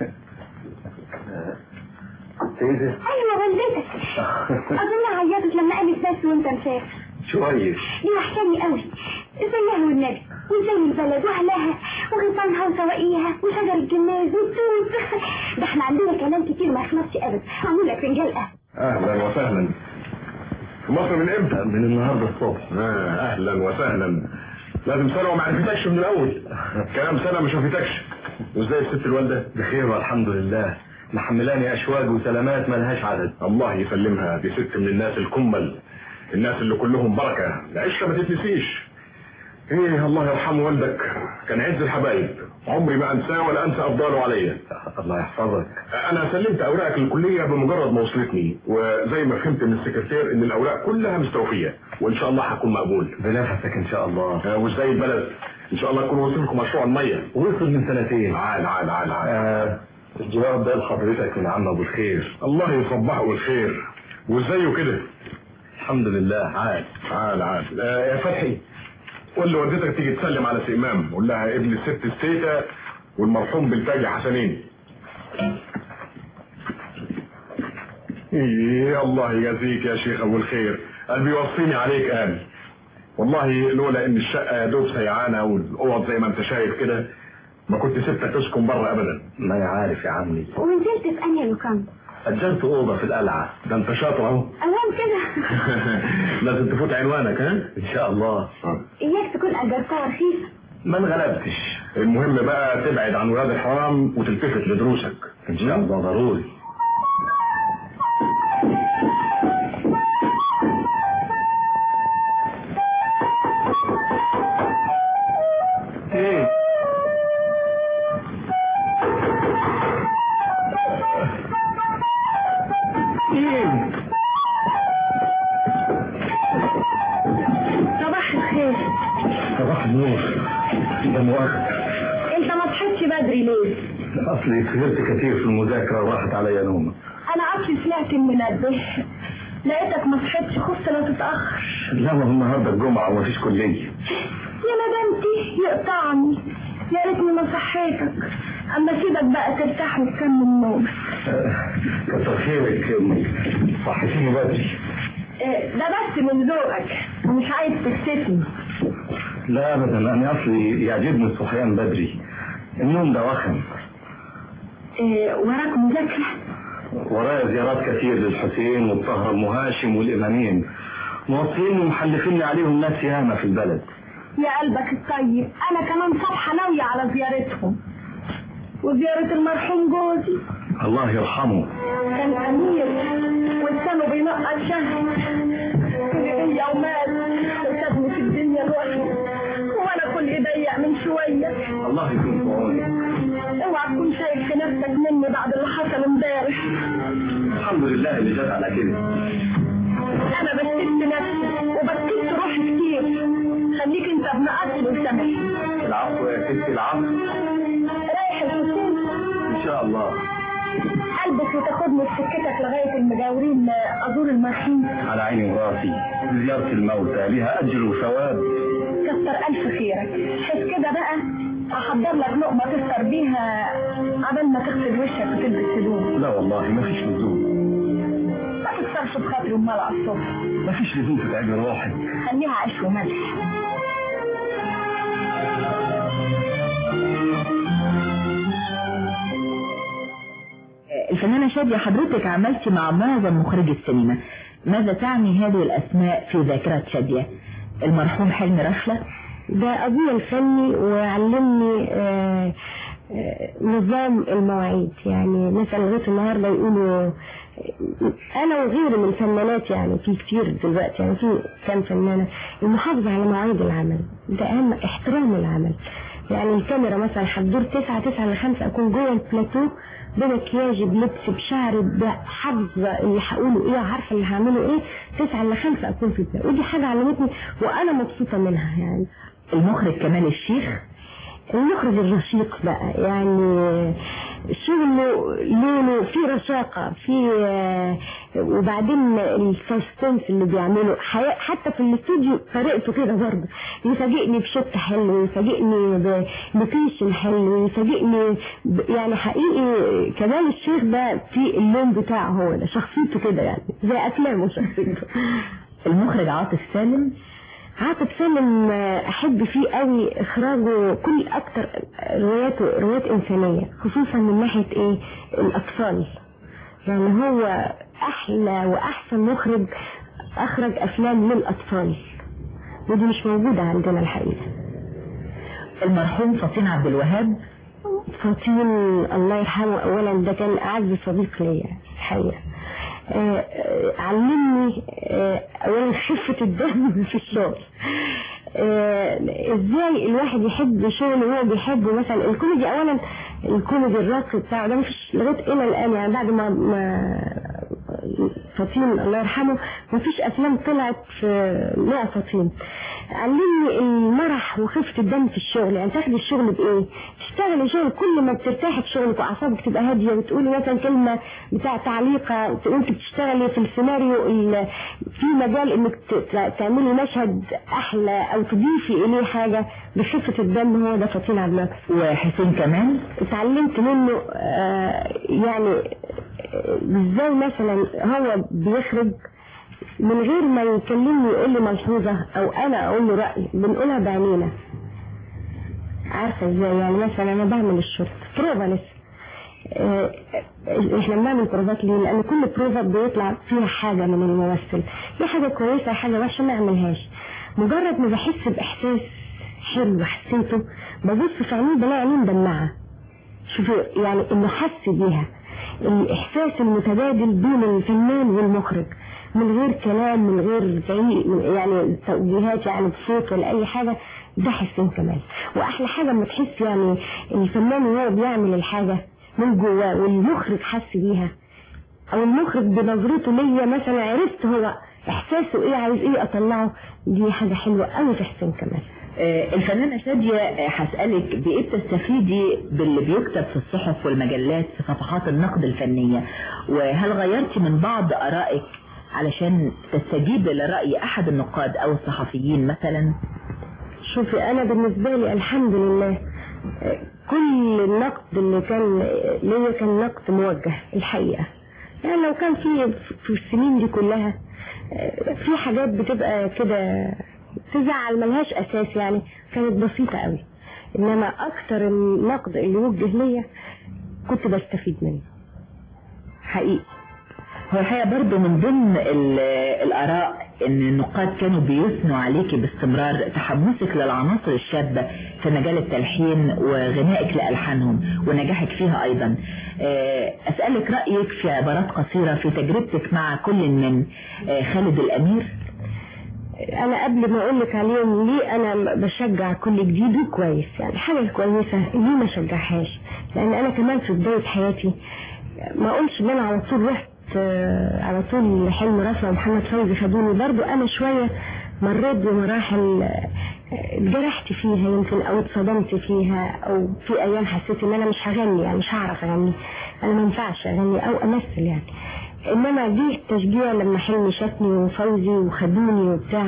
تيزة ايوه والدتك اظن عيطت لما قالت بس وانت مسافر شوية دي وحشاني قوي ازيها والنبي وزي البلد واهلها وغيطانها وسواقيها وشجر الجماز والتوت ده احنا عندنا كلام كتير ما يخلصش ابدا هعمل لك فنجان قهوه اهلا وسهلا في مصر من امتى؟ من النهاردة الصبح آه اهلا وسهلا لازم سنه وما عرفتكش من الاول كلام سنه ما شافتكش وازاي الست الوالده؟ بخير والحمد لله محملاني اشواق وسلامات ملهاش عدد الله يسلمها دي ست من الناس الكمل الناس اللي كلهم بركه العشره ما تتنسيش ايه الله يرحم والدك كان عز الحبايب عمري ما انساه ولا انسى افضاله عليا الله يحفظك انا سلمت اوراقك للكليه بمجرد ما وصلتني وزي ما فهمت من السكرتير ان الاوراق كلها مستوفيه وان شاء الله هكون مقبول بنفسك ان شاء الله آه، وازاي البلد ان شاء الله يكون وصل لكم مشروع الميه وصل من سنتين عال عال عال عال آه الجواب ده لحضرتك من عم ابو الخير الله يصبحه بالخير وازايه كده الحمد لله عاد عال عال آه يا فتحي قول لوالدتك تيجي تسلم على سيمام قول لها ابن الست السيتة والمرحوم بالتاج حسنين ايه الله يجازيك يا شيخ ابو الخير قلبي يوصيني عليك قال والله لولا ان الشقه يا دوب سيعانه والاوض زي ما انت شايف كده ما كنت سبتك تسكن بره ابدا ما يعرف يا عمي ونزلت في انهي لوكان اجرت اوضه في القلعه ده انت شاطر اهو اوام كده لازم تفوت عنوانك ها ان شاء الله اياك تكون اجرتها رخيصه ما انغلبتش المهم بقى تبعد عن ولاد الحرام وتلتفت لدروسك ان شاء الله ضروري ايه ايه صباح الخير صباح النور ده مؤاخذة انت ما صحيتش بدري ليه اصلي سهرت كتير في المذاكرة وراحت عليا نومة انا اصلي سمعت المنبه لقيتك ما صحيتش خفت لو تتاخر لا ما هو النهارده الجمعة ومفيش كلية يا ندمتي يقطعني يا ريتني ما صحيتك اما سيبك بقى ترتاح وتكمل نوم آه، كتر خيرك صحتيني بدري إيه، ده بس من ذوقك ومش عايز تكسفني لا ابدا انا اصلي يعجبني الصحيان بدري النوم ده وخم إيه، وراك مذاكره ورايا زيارات كتير للحسين والطاهر ام هاشم والامامين موصيين ومحلفين عليهم ناس ياما في البلد يا قلبك الطيب انا كمان صفحه ناويه على زيارتهم وزياره المرحوم جوزي الله يرحمه كان امير والسنه بينقط شهر هي ومات وسابني في الدنيا لوحدي وانا كل ضيق من شويه الله يكون في عونك اوعى تكون شايف في نفسك مني بعد اللي حصل امبارح الحمد لله اللي جت على كده انا بكتت نفسي وبكتت روحي كتير خليك انت ابن اصل وسامحني العفو يا ستي العفو رايح الحسين ان شاء الله البس وتاخدني في سكتك لغايه المجاورين ازور المرحوم على عيني وراسي زيارة الموتى ليها اجر وثواب كتر الف خيرك حس كده بقى احضر لك لقمه تفطر بيها قبل ما تغسل وشك وتلبس هدوم لا والله ما فيش لزوم ما تكسرش بخاطري امال على الصبح ما فيش لزوم تتعبي روحك خليها عيش وملح الفنانة شادية حضرتك عملتي مع معظم مخرجي السينما ماذا تعني هذه الأسماء في ذاكرة شادية المرحوم حلمي رشلة ده أبويا الفني وعلمني آه، آه، نظام المواعيد يعني مثلا لغاية النهاردة يقولوا أنا وغيري من الفنانات يعني في كتير دلوقتي يعني في كام فنانة المحافظة على مواعيد العمل ده أهم احترام العمل يعني الكاميرا مثلا هتدور تسعة تسعة لخمسة أكون جوه البلاتو بمكياجي بلبس بشعري بحافظة اللي هقوله ايه عارفة اللي هعمله ايه تسعة لخمسة أكون في البلاتو ودي حاجة علمتني وأنا مبسوطة منها يعني المخرج كمال الشيخ المخرج الرشيق بقى يعني شغله لونه في رشاقة في آه، وبعدين السسبنس اللي بيعمله حي- حتى في الاستوديو طريقته كده برضه يفاجئني بشوت حلو يفاجئني ب- بكيشن حلو يفاجئني ب- يعني حقيقي كمال الشيخ ده في اللون بتاعه هو ده شخصيته كده يعني زي افلامه شخصيته المخرج عاطف سالم عاطف سالم آه، احب فيه قوي اخراجه كل اكتر رواياته روايات انسانيه خصوصا من ناحيه ايه الاطفال يعني هو احلى واحسن مخرج اخرج افلام للاطفال ودي مش موجوده عندنا الحقيقه المرحوم فطين عبد الوهاب فطين الله يرحمه اولا ده كان اعز صديق ليا الحقيقه آه، آه، علمني آه، اولا خفه الدم في الشغل آه، ازاي الواحد يحب شغله وهو بيحبه مثلا الكوميدي اولا الكوميدي الراقي بتاعه ده مفيش لغايه الى الان يعني بعد ما ما فطين الله يرحمه مفيش افلام طلعت في نوع فطين علمني المرح وخفة الدم في الشغل يعني تاخدي الشغل بايه تشتغلي شغل كل ما بترتاحي في شغلك واعصابك تبقى هاديه وتقولي مثلا كلمه بتاع تعليقه وانت بتشتغلي في السيناريو ال- في مجال انك ت- تعملي مشهد احلى او تضيفي اليه حاجه بخفه الدم هو ده فطين عبد الوهاب وحسين كمال اتعلمت منه آه، يعني آه، ازاي مثلا هو بيخرج من غير ما يكلمني يقول لي ملحوظة او انا اقول له رأي بنقولها بعينينا عارفة ازاي يعني مثلا انا بعمل الشرط بروفا لسه آه، احنا بنعمل بروفات ليه لان كل بروفا بيطلع فيها حاجة من الممثل في حاجة كويسة حاجة وحشة ما اعملهاش مجرد ما بحس باحساس حلو حسيته ببص في عينيه بلاقي عينيه مدمعة شوفوا يعني انه حس بيها الاحساس المتبادل بين الفنان والمخرج من غير كلام من غير زعيق من- يعني توجيهات يعني بصوت ولا اي حاجه ده حسين كمال واحلى حاجه لما تحس يعني الفنان وهو بيعمل الحاجه من جواه والمخرج حس بيها او المخرج بنظرته ليا مثلا عرفت هو احساسه ايه عايز ايه اطلعه دي حاجه حلوه قوي في حسين كمال آه، الفنانة شادية آه، هسألك بإيه بتستفيدي باللي بيكتب في الصحف والمجلات في صفحات النقد الفنية وهل غيرتي من بعض آرائك علشان تستجيب لرأي أحد النقاد أو الصحفيين مثلا شوفي انا بالنسبه لي الحمد لله آه، كل النقد اللي كان ليا كان نقد موجه الحقيقه يعني لو كان في في السنين دي كلها آه، في حاجات بتبقى كده تزعل ملهاش اساس يعني كانت بسيطه قوي انما اكتر النقد اللي وجه ليا كنت بستفيد منه حقيقي هو الحقيقة برضو من ضمن ال- الآراء إن النقاد كانوا بيثنوا عليكي باستمرار تحمسك للعناصر الشابة في مجال التلحين وغنائك لألحانهم ونجاحك فيها أيضا آه، أسألك رأيك في عبارات قصيرة في تجربتك مع كل من آه، خالد الأمير انا قبل ما اقول لك عليهم ليه انا بشجع كل جديد وكويس يعني حاجه كويسه ليه ما شجعهاش لان انا كمان في بدايه حياتي ما اقولش ان انا على طول رحت آه، على طول حلم رفع ومحمد فوزي خدوني برضو انا شويه مريت بمراحل آه، اتجرحت فيها يمكن او اتصدمت فيها او في ايام حسيت ان انا مش هغني يعني مش هعرف اغني انا ما ينفعش اغني او امثل يعني انما جه التشجيع لما حلمي شافني وفوزي وخدوني وبتاع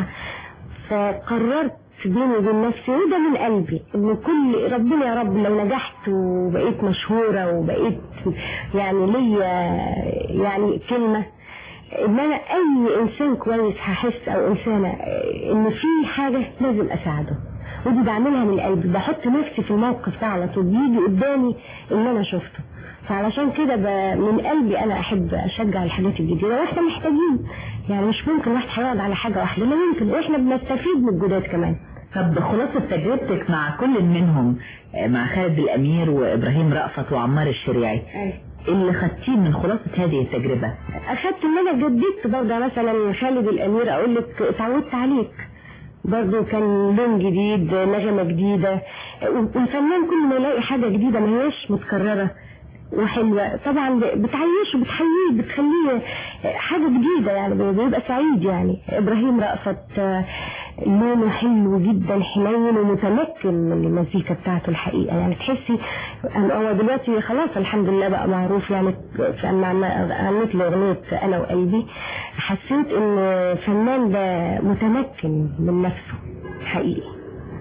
فقررت بيني وبين نفسي وده من قلبي ان كل ربنا يا رب لو نجحت وبقيت مشهورة وبقيت يعني ليا يعني كلمة ان انا اي انسان كويس هحس او انسانة ان في حاجة لازم اساعده ودي بعملها من قلبي بحط نفسي في الموقف ده على طول بيجي قدامي اللي انا شفته فعلشان كده ب- من قلبي انا احب اشجع الحاجات الجديده واحنا محتاجين يعني مش ممكن واحد هيقعد على حاجه واحده لا يمكن واحنا بنستفيد من الجداد كمان طب خلاصة تجربتك مع كل منهم آه، مع خالد الأمير وإبراهيم رأفت وعمار الشريعي اللي خدتيه من خلاصة هذه التجربة اخدت ان انا جددت برضه مثلا خالد الامير اقول لك اتعودت عليك برضه كان لون جديد نغمه جديده والفنان كل ما يلاقي حاجه جديده ما هياش متكرره وحلوه طبعا بتعيشه بتحييه بتخليه حاجه جديده يعني بيبقى سعيد يعني ابراهيم رأفت آه، لونه حلو جدا حنين ومتمكن من المزيكا بتاعته الحقيقه يعني تحسي أن هو دلوقتي خلاص الحمد لله بقى معروف يعني لما غنيت له اغنيه انا وقلبي حسيت ان الفنان ده متمكن من نفسه حقيقي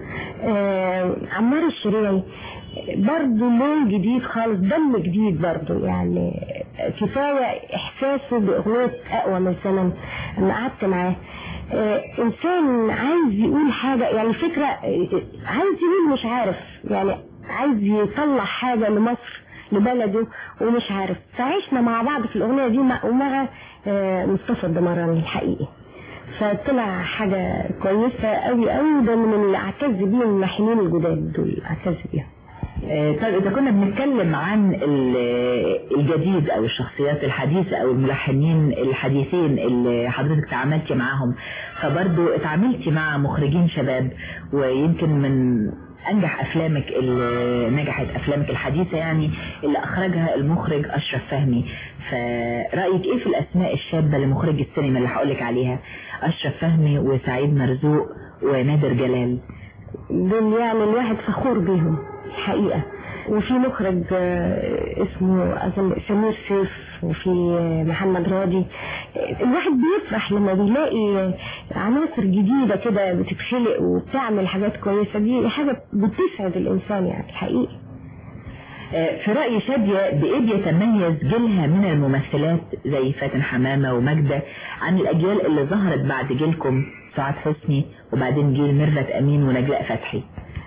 آه، عمار الشريعي برضه لون جديد خالص دم جديد برضه يعني كفاية إحساسه بأغنية أقوى من زمن لما قعدت معاه آه، إنسان عايز يقول حاجة يعني فكرة آه، عايز يقول مش عارف يعني عايز يطلع حاجة لمصر لبلده ومش عارف فعشنا مع بعض في الأغنية دي مع ومع آه، مصطفى الدمراني الحقيقي فطلع حاجة كويسة قوي قوي وده من اللي اعتز بيه الملحنين الجداد دول اعتز بيهم آه، طيب إذا كنا بنتكلم عن ال- الجديد أو الشخصيات الحديثة أو الملحنين الحديثين اللي حضرتك تعاملتي معاهم فبرضو اتعاملتي مع مخرجين شباب ويمكن من أنجح أفلامك اللي نجحت أفلامك الحديثة يعني اللي أخرجها المخرج أشرف فهمي فرأيك إيه في الأسماء الشابة لمخرج السينما اللي هقولك عليها أشرف فهمي وسعيد مرزوق ونادر جلال دول يعني الواحد فخور بيهم الحقيقة وفي مخرج آه، اسمه أظن سمير سيف وفي آه، محمد راضي آه، الواحد بيفرح لما بيلاقي عناصر جديدة كده بتتخلق وبتعمل حاجات كويسة دي حاجة بتسعد الإنسان يعني الحقيقي في رأي شادية بإيه بيتميز جيلها من الممثلات زي فاتن حمامة وماجدة عن الأجيال اللي ظهرت بعد جيلكم سعاد حسني وبعدين جيل ميرفت أمين ونجلاء فتحي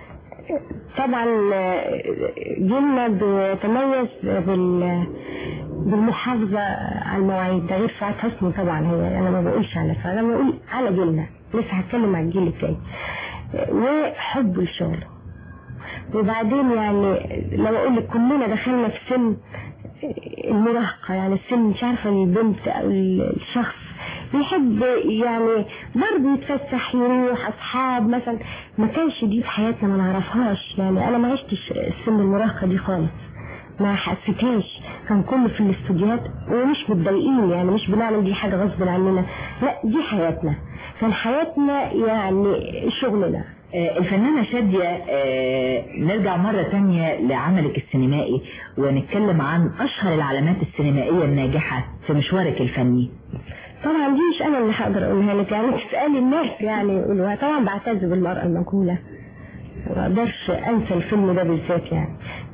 طبعا آه، جيلنا بيتميز بال بالمحافظة على المواعيد ده غير سعاد حسني طبعا هي أنا ما بقولش على سعاد أنا بقول على جيلنا لسه هتكلم عن الجيل الجاي آه، وحب الشغل وبعدين يعني لو أقول لك كلنا دخلنا في سن المراهقة يعني السن مش عارفة البنت أو الشخص بيحب يعني برضه يتفسح يروح أصحاب مثلا ما كانش دي في حياتنا ما نعرفهاش يعني أنا ما عشتش السن المراهقة دي خالص ما حسيتهاش كان كله في الاستوديوهات ومش متضايقين يعني مش بنعمل دي حاجة غصب عننا لا دي حياتنا كان حياتنا يعني شغلنا آه، الفنانة شادية آه، نرجع مرة تانية لعملك السينمائي ونتكلم عن أشهر العلامات السينمائية الناجحة في مشوارك الفني طبعا دي مش انا اللي هقدر اقولها لك يعني تسالي الناس يعني يقولوها طبعا بعتز بالمراه المجهوله ما اقدرش انسى الفيلم ده بالذات يعني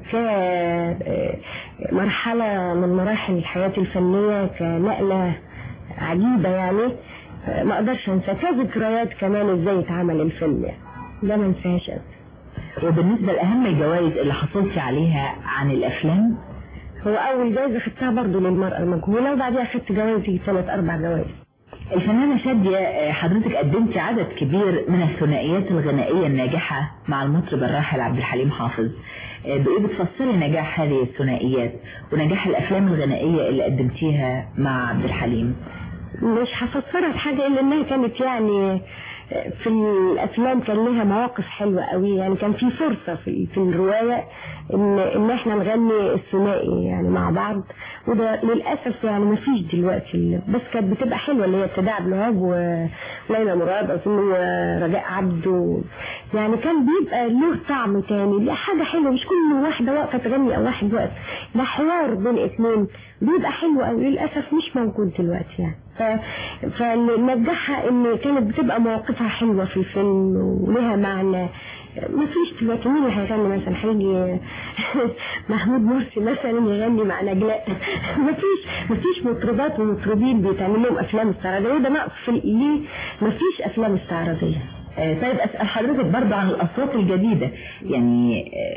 كمرحلة من مراحل الحياة الفنية كنقلة عجيبة يعني آه، ما اقدرش انسى كذكريات كمان ازاي اتعمل الفيلم يعني ده ما انساهاش أبدا. وبالنسبة لأهم الجوائز اللي حصلتي عليها عن الأفلام هو اول جايزة خدتها برضو للمرأة المجهولة وبعدها خدت جوائز يجي ثلاث اربع جوائز الفنانة شادية آه، حضرتك قدمتي عدد كبير من الثنائيات الغنائية الناجحة مع المطرب الراحل عبد الحليم حافظ آه، بإيه بتفسري نجاح هذه الثنائيات ونجاح الأفلام الغنائية اللي قدمتيها مع عبد الحليم مش هفسرها بحاجة إلا إنها كانت يعني في الأفلام كان لها مواقف حلوة قوي يعني كان في فرصة في, في الرواية إن إن إحنا نغني الثنائي يعني مع بعض وده للأسف يعني ما فيش دلوقتي بس كانت بتبقى حلوة اللي هي ابتداء عبد الوهاب وليلى مراد أظن ورجاء عبده يعني كان بيبقى له طعم تاني له حاجة حلوة مش كل واحدة واقفة تغني أو واحد واقف ده حوار بين اتنين بيبقى حلو قوي للأسف مش موجود دلوقتي يعني ف... فنجحها ان كانت بتبقى مواقفها حلوة في الفيلم ولها معنى ما فيش دلوقتي مين اللي هيغني مثلا هيجي محمود مرسي مثلا يغني مع نجلاء ما فيش ما فيش مطربات ومطربين بيتعمل لهم افلام استعراضيه وده نقص في ليه ما فيش افلام استعراضيه آه، طيب أسأل حضرتك برضه عن الأصوات الجديدة يعني آه،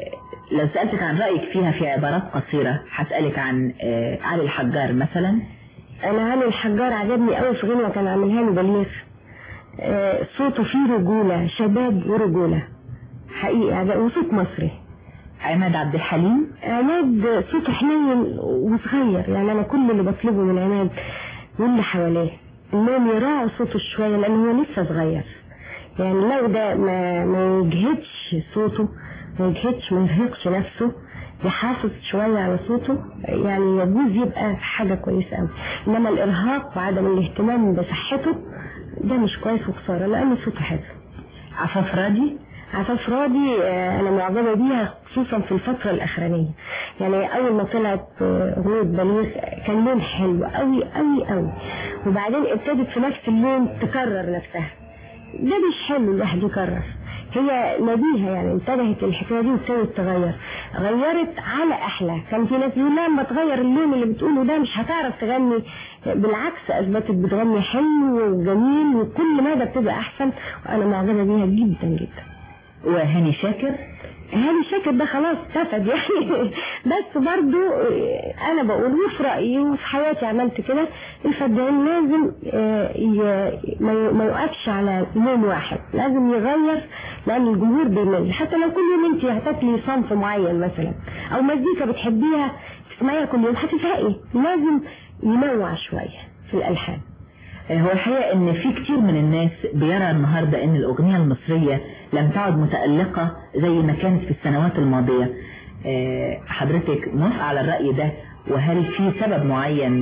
لو سألتك عن رأيك فيها في عبارات قصيرة هسألك عن آه، علي الحجار مثلا انا علي الحجار عجبني قوي في غنوة كان عاملها لي بليغ آه، صوته فيه رجولة شباب ورجولة حقيقي عجب وصوت مصري عماد عبد الحليم عماد صوته حنين وصغير يعني انا كل اللي بطلبه من عماد واللي حواليه انهم يراعوا صوته شوية لان هو لسه صغير يعني لو ده ما ما يجهدش صوته ما يجهدش ما يرهقش نفسه يحافظ شوية على صوته يعني يجوز يبقى حاجة كويسة قوي انما الارهاق وعدم الاهتمام بصحته ده مش كويس وخسارة لان صوته حلو عفاف راضي عفاف راضي آه، انا معجبه بيها خصوصا في الفتره الاخرانيه يعني اول ما طلعت آه، اغنيه بليغ كان لون حلو قوي قوي قوي وبعدين ابتدت في نفس اللون تكرر نفسها ده مش حلو الواحد يكرر هي نبيهة يعني انتبهت الحكاية دي وابتدت تغير غيرت على أحلى كان في ناس يقول لما تغير اللون اللي بتقوله ده مش هتعرف تغني بالعكس أثبتت بتغني حلو وجميل وكل مدى بتبقى أحسن وأنا معجبة بيها جدا جدا وهاني شاكر هاني شاكر ده خلاص اتفد يعني بس برضو آه، انا بقول وفي رايي وفي حياتي عملت كده الفدان لازم آه، ي- ما ي- ما يوقفش على لون واحد لازم يغير لان الجمهور بيمل حتى لو كل يوم انت هتاكلي صنف معين مثلا او مزيكا بتحبيها تسمعيها كل يوم هتزهقي لازم ينوع شويه في الالحان هو الحقيقة ان في كتير من الناس بيرى النهاردة ان الاغنية المصرية لم تعد متألقة زي ما كانت في السنوات الماضية آه، حضرتك موافقة على الرأي ده وهل في سبب معين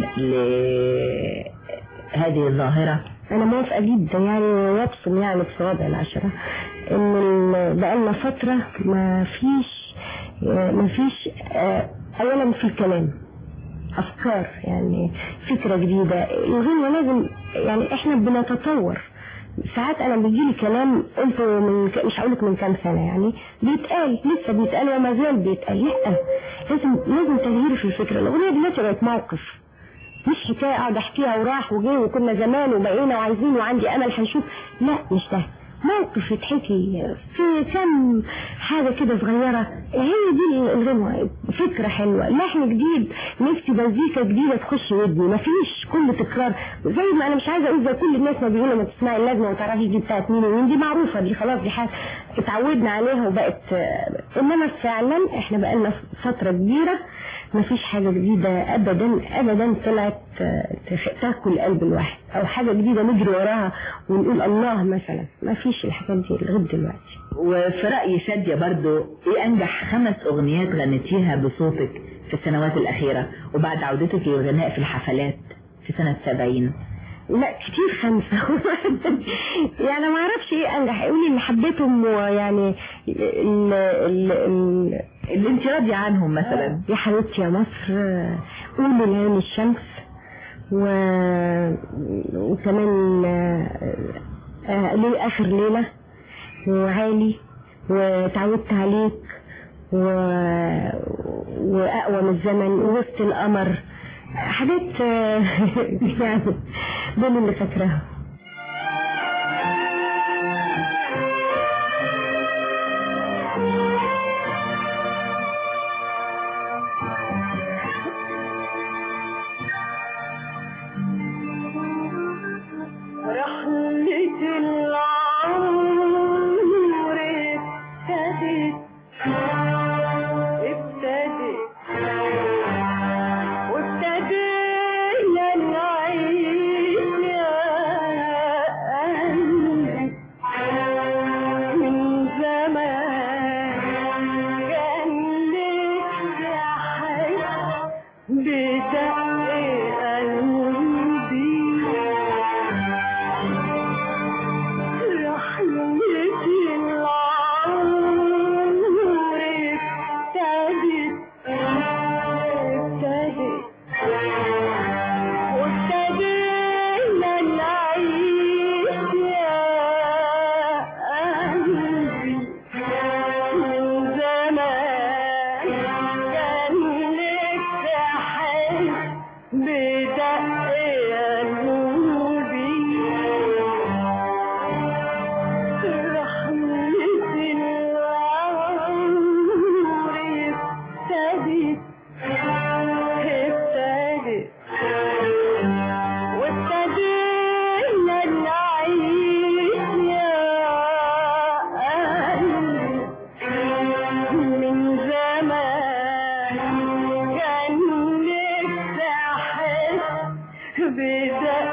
لهذه الظاهرة انا موافقه جدا يعني يبصم يعني بصوابع العشره ان ال- بقالنا فتره ما فيش ما فيش آه، اولا في الكلام افكار يعني فكره جديده الغنوه لازم يعني احنا بنتطور ساعات انا بيجيلي كلام قلته من ك- مش هقولك من كام سنه يعني بيتقال لسه بيتقال وما زال بيتقال لا لازم لازم تغيير في الفكره الاغنيه دلوقتي بقت موقف مش حكايه اقعد احكيها وراح وجه وكنا زمان وبقينا وعايزين وعندي امل هنشوف لا مش ده موقف يتحكي في كم حاجه كده صغيره هي دي الغنوه فكره حلوه لحن جديد نفسي مزيكا جديده تخش ودني مفيش كل تكرار زي ما انا مش عايزه اقول زي كل الناس ما بيقولوا ما تسمعي اللازمه وما تعرفيش دي بتاعت مين ومين دي معروفه دي خلاص دي حاجه اتعودنا عليها وبقت آه، انما فعلا احنا بقالنا فتره كبيره مفيش حاجة جديدة أبدا أبدا طلعت آه، تخ- تاكل قلب الواحد أو حاجة جديدة نجري وراها ونقول الله مثلا مفيش الحاجات دي لغاية دلوقتي وفي رأي شادية برضو ايه انجح خمس اغنيات غنيتيها بصوتك في السنوات الاخيرة وبعد عودتك للغناء في الحفلات في سنة سبعين لا كتير خمسة يعني ما اعرفش ايه انجح قولي اللي حبيتهم ويعني ال ال ال اللي انت راضية عنهم مثلا يا حبيبتي يا مصر آه، قولي لعين الشمس و... وكمان آه، آه، ليه اخر ليلة وعالي وتعودت عليك و... واقوى من الزمن ووسط القمر حاجات آه، يعني دول اللي فاكراها رحلة العمر ابتدت ابتدت وابتدينا نعيش يا قلبي من زمان كان لسه حي بدق قلبي رحلتي العمر ابتدت ابتدت وابتدينا نعيش يا قلبي من زمان كان لسه حي بدق قلبي رحمة العمر بدق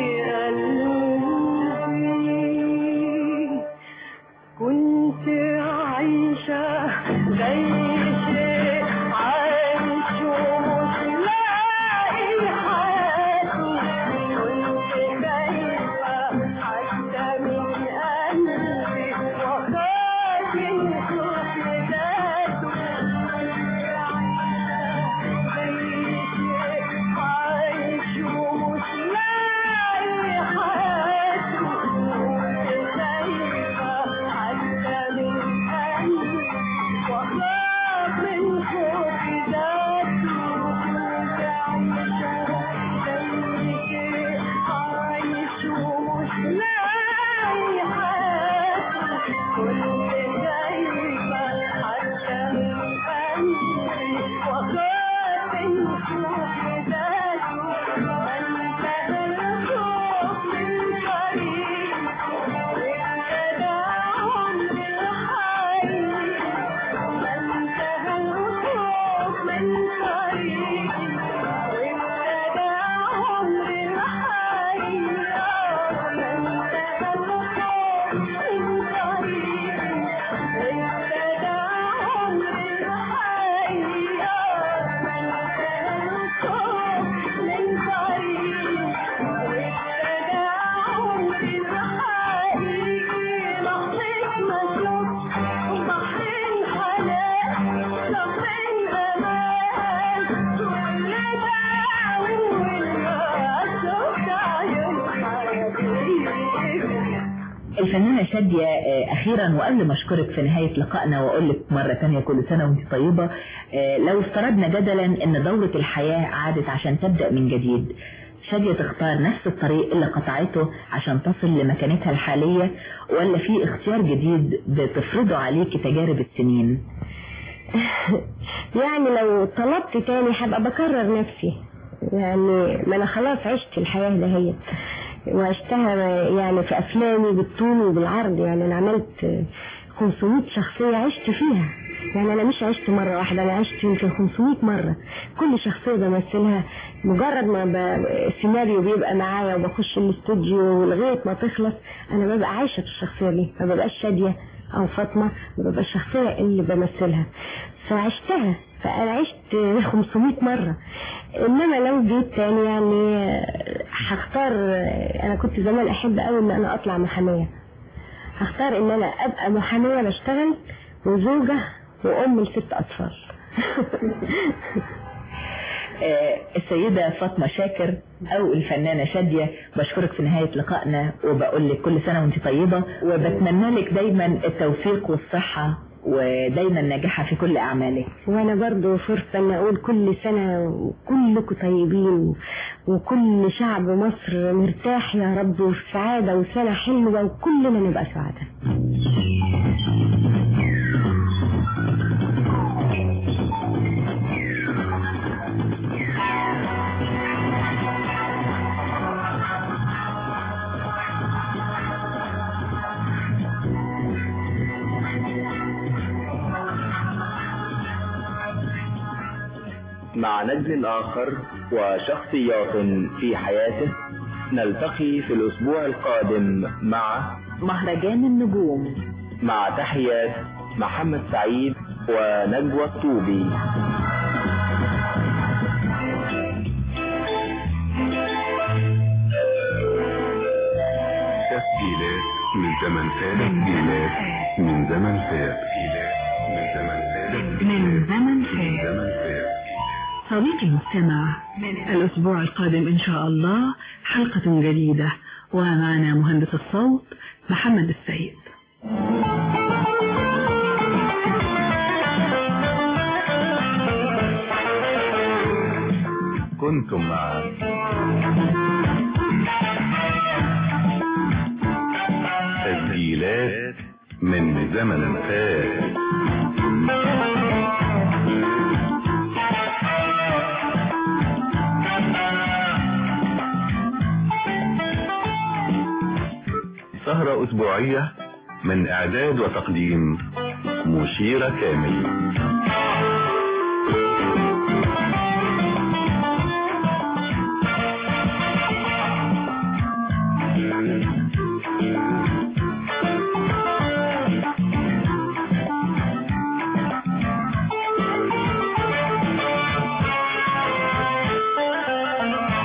قلبي كنت عايشة زي شيء عايش ومش لاقي حياتي كنت خايفة حتى من قلبي وخاف من خوف ذاته كنت عايشة زي شيء عايش ومش لاقي حياتي كنت خايفة حتى من قلبي وخاف من خوف ذاته كنت عايشة زي شيء عايش ومش لاقي حياتي كنت خايفة حتى من قلبي وخاف من خوف ذاته ما انتهى الخوف من طريقي وابتدى عمري الحي ما انتهى الخوف من طريقي وابتدى عمري الحي ما انتهى الخوف من طريقي وابتدى عمري الحي ما انتهى الخوف من طريقي وابتدى عمري الحقيقي لحظة ما شفت بحر الحنان لحظة أمان كل ده أول ما شفت عيون حبيبي الفنانة شادية آه، أخيرا وقبل ما أشكرك في نهاية لقائنا وأقول لك مرة تانية كل سنة وأنت طيبة آه، لو افترضنا جدلا أن دورة الحياة عادت عشان تبدأ من جديد شادية تختار نفس الطريق اللي قطعته عشان تصل لمكانتها الحالية ولا في اختيار جديد بتفرضه عليك تجارب السنين يعني لو طلبت تاني هبقى بكرر نفسي يعني ما انا خلاص عشت الحياة دهيت وعشتها يعني في افلامي بالطول وبالعرض يعني انا عملت 500 شخصية عشت فيها يعني انا مش عشت مرة واحدة انا عشت يمكن 500 مرة كل شخصية بمثلها مجرد ما ب... السيناريو بيبقى معايا وبخش الاستوديو ولغاية ما تخلص انا ببقى عايشة في الشخصية دي ما ببقاش شادية او فاطمة ببقى الشخصية اللي بمثلها فعشتها فانا عشت 500 مرة انما لو جيت تاني يعني هختار انا كنت زمان احب قوي ان انا اطلع محامية هختار ان انا ابقى محامية بشتغل وزوجة وام لست اطفال آه، السيدة فاطمة شاكر أو الفنانة شادية بشكرك في نهاية لقائنا وبقول لك كل سنة وانت طيبة وبتمنى لك دايما التوفيق والصحة ودايما ناجحة في كل أعمالك وانا برضو فرصة ان اقول كل سنة وكلكم طيبين وكل شعب مصر مرتاح يا رب وفي سعادة وسنة حلوة وكلنا نبقى سعادة مع نجم آخر وشخصيات في حياته نلتقي في الأسبوع القادم مع مهرجان النجوم مع تحيات محمد سعيد ونجوى الطوبي تسجيلات من زمن فات تسجيلات من زمن فات تسجيلات من زمن فات من زمن من فات زمن فات صديقي المستمع الأسبوع القادم إن شاء الله حلقة جديدة ومعنا مهندس الصوت محمد السيد كنتم مع تسجيلات من زمن فات سهرة أسبوعية من إعداد وتقديم مشيرة كامل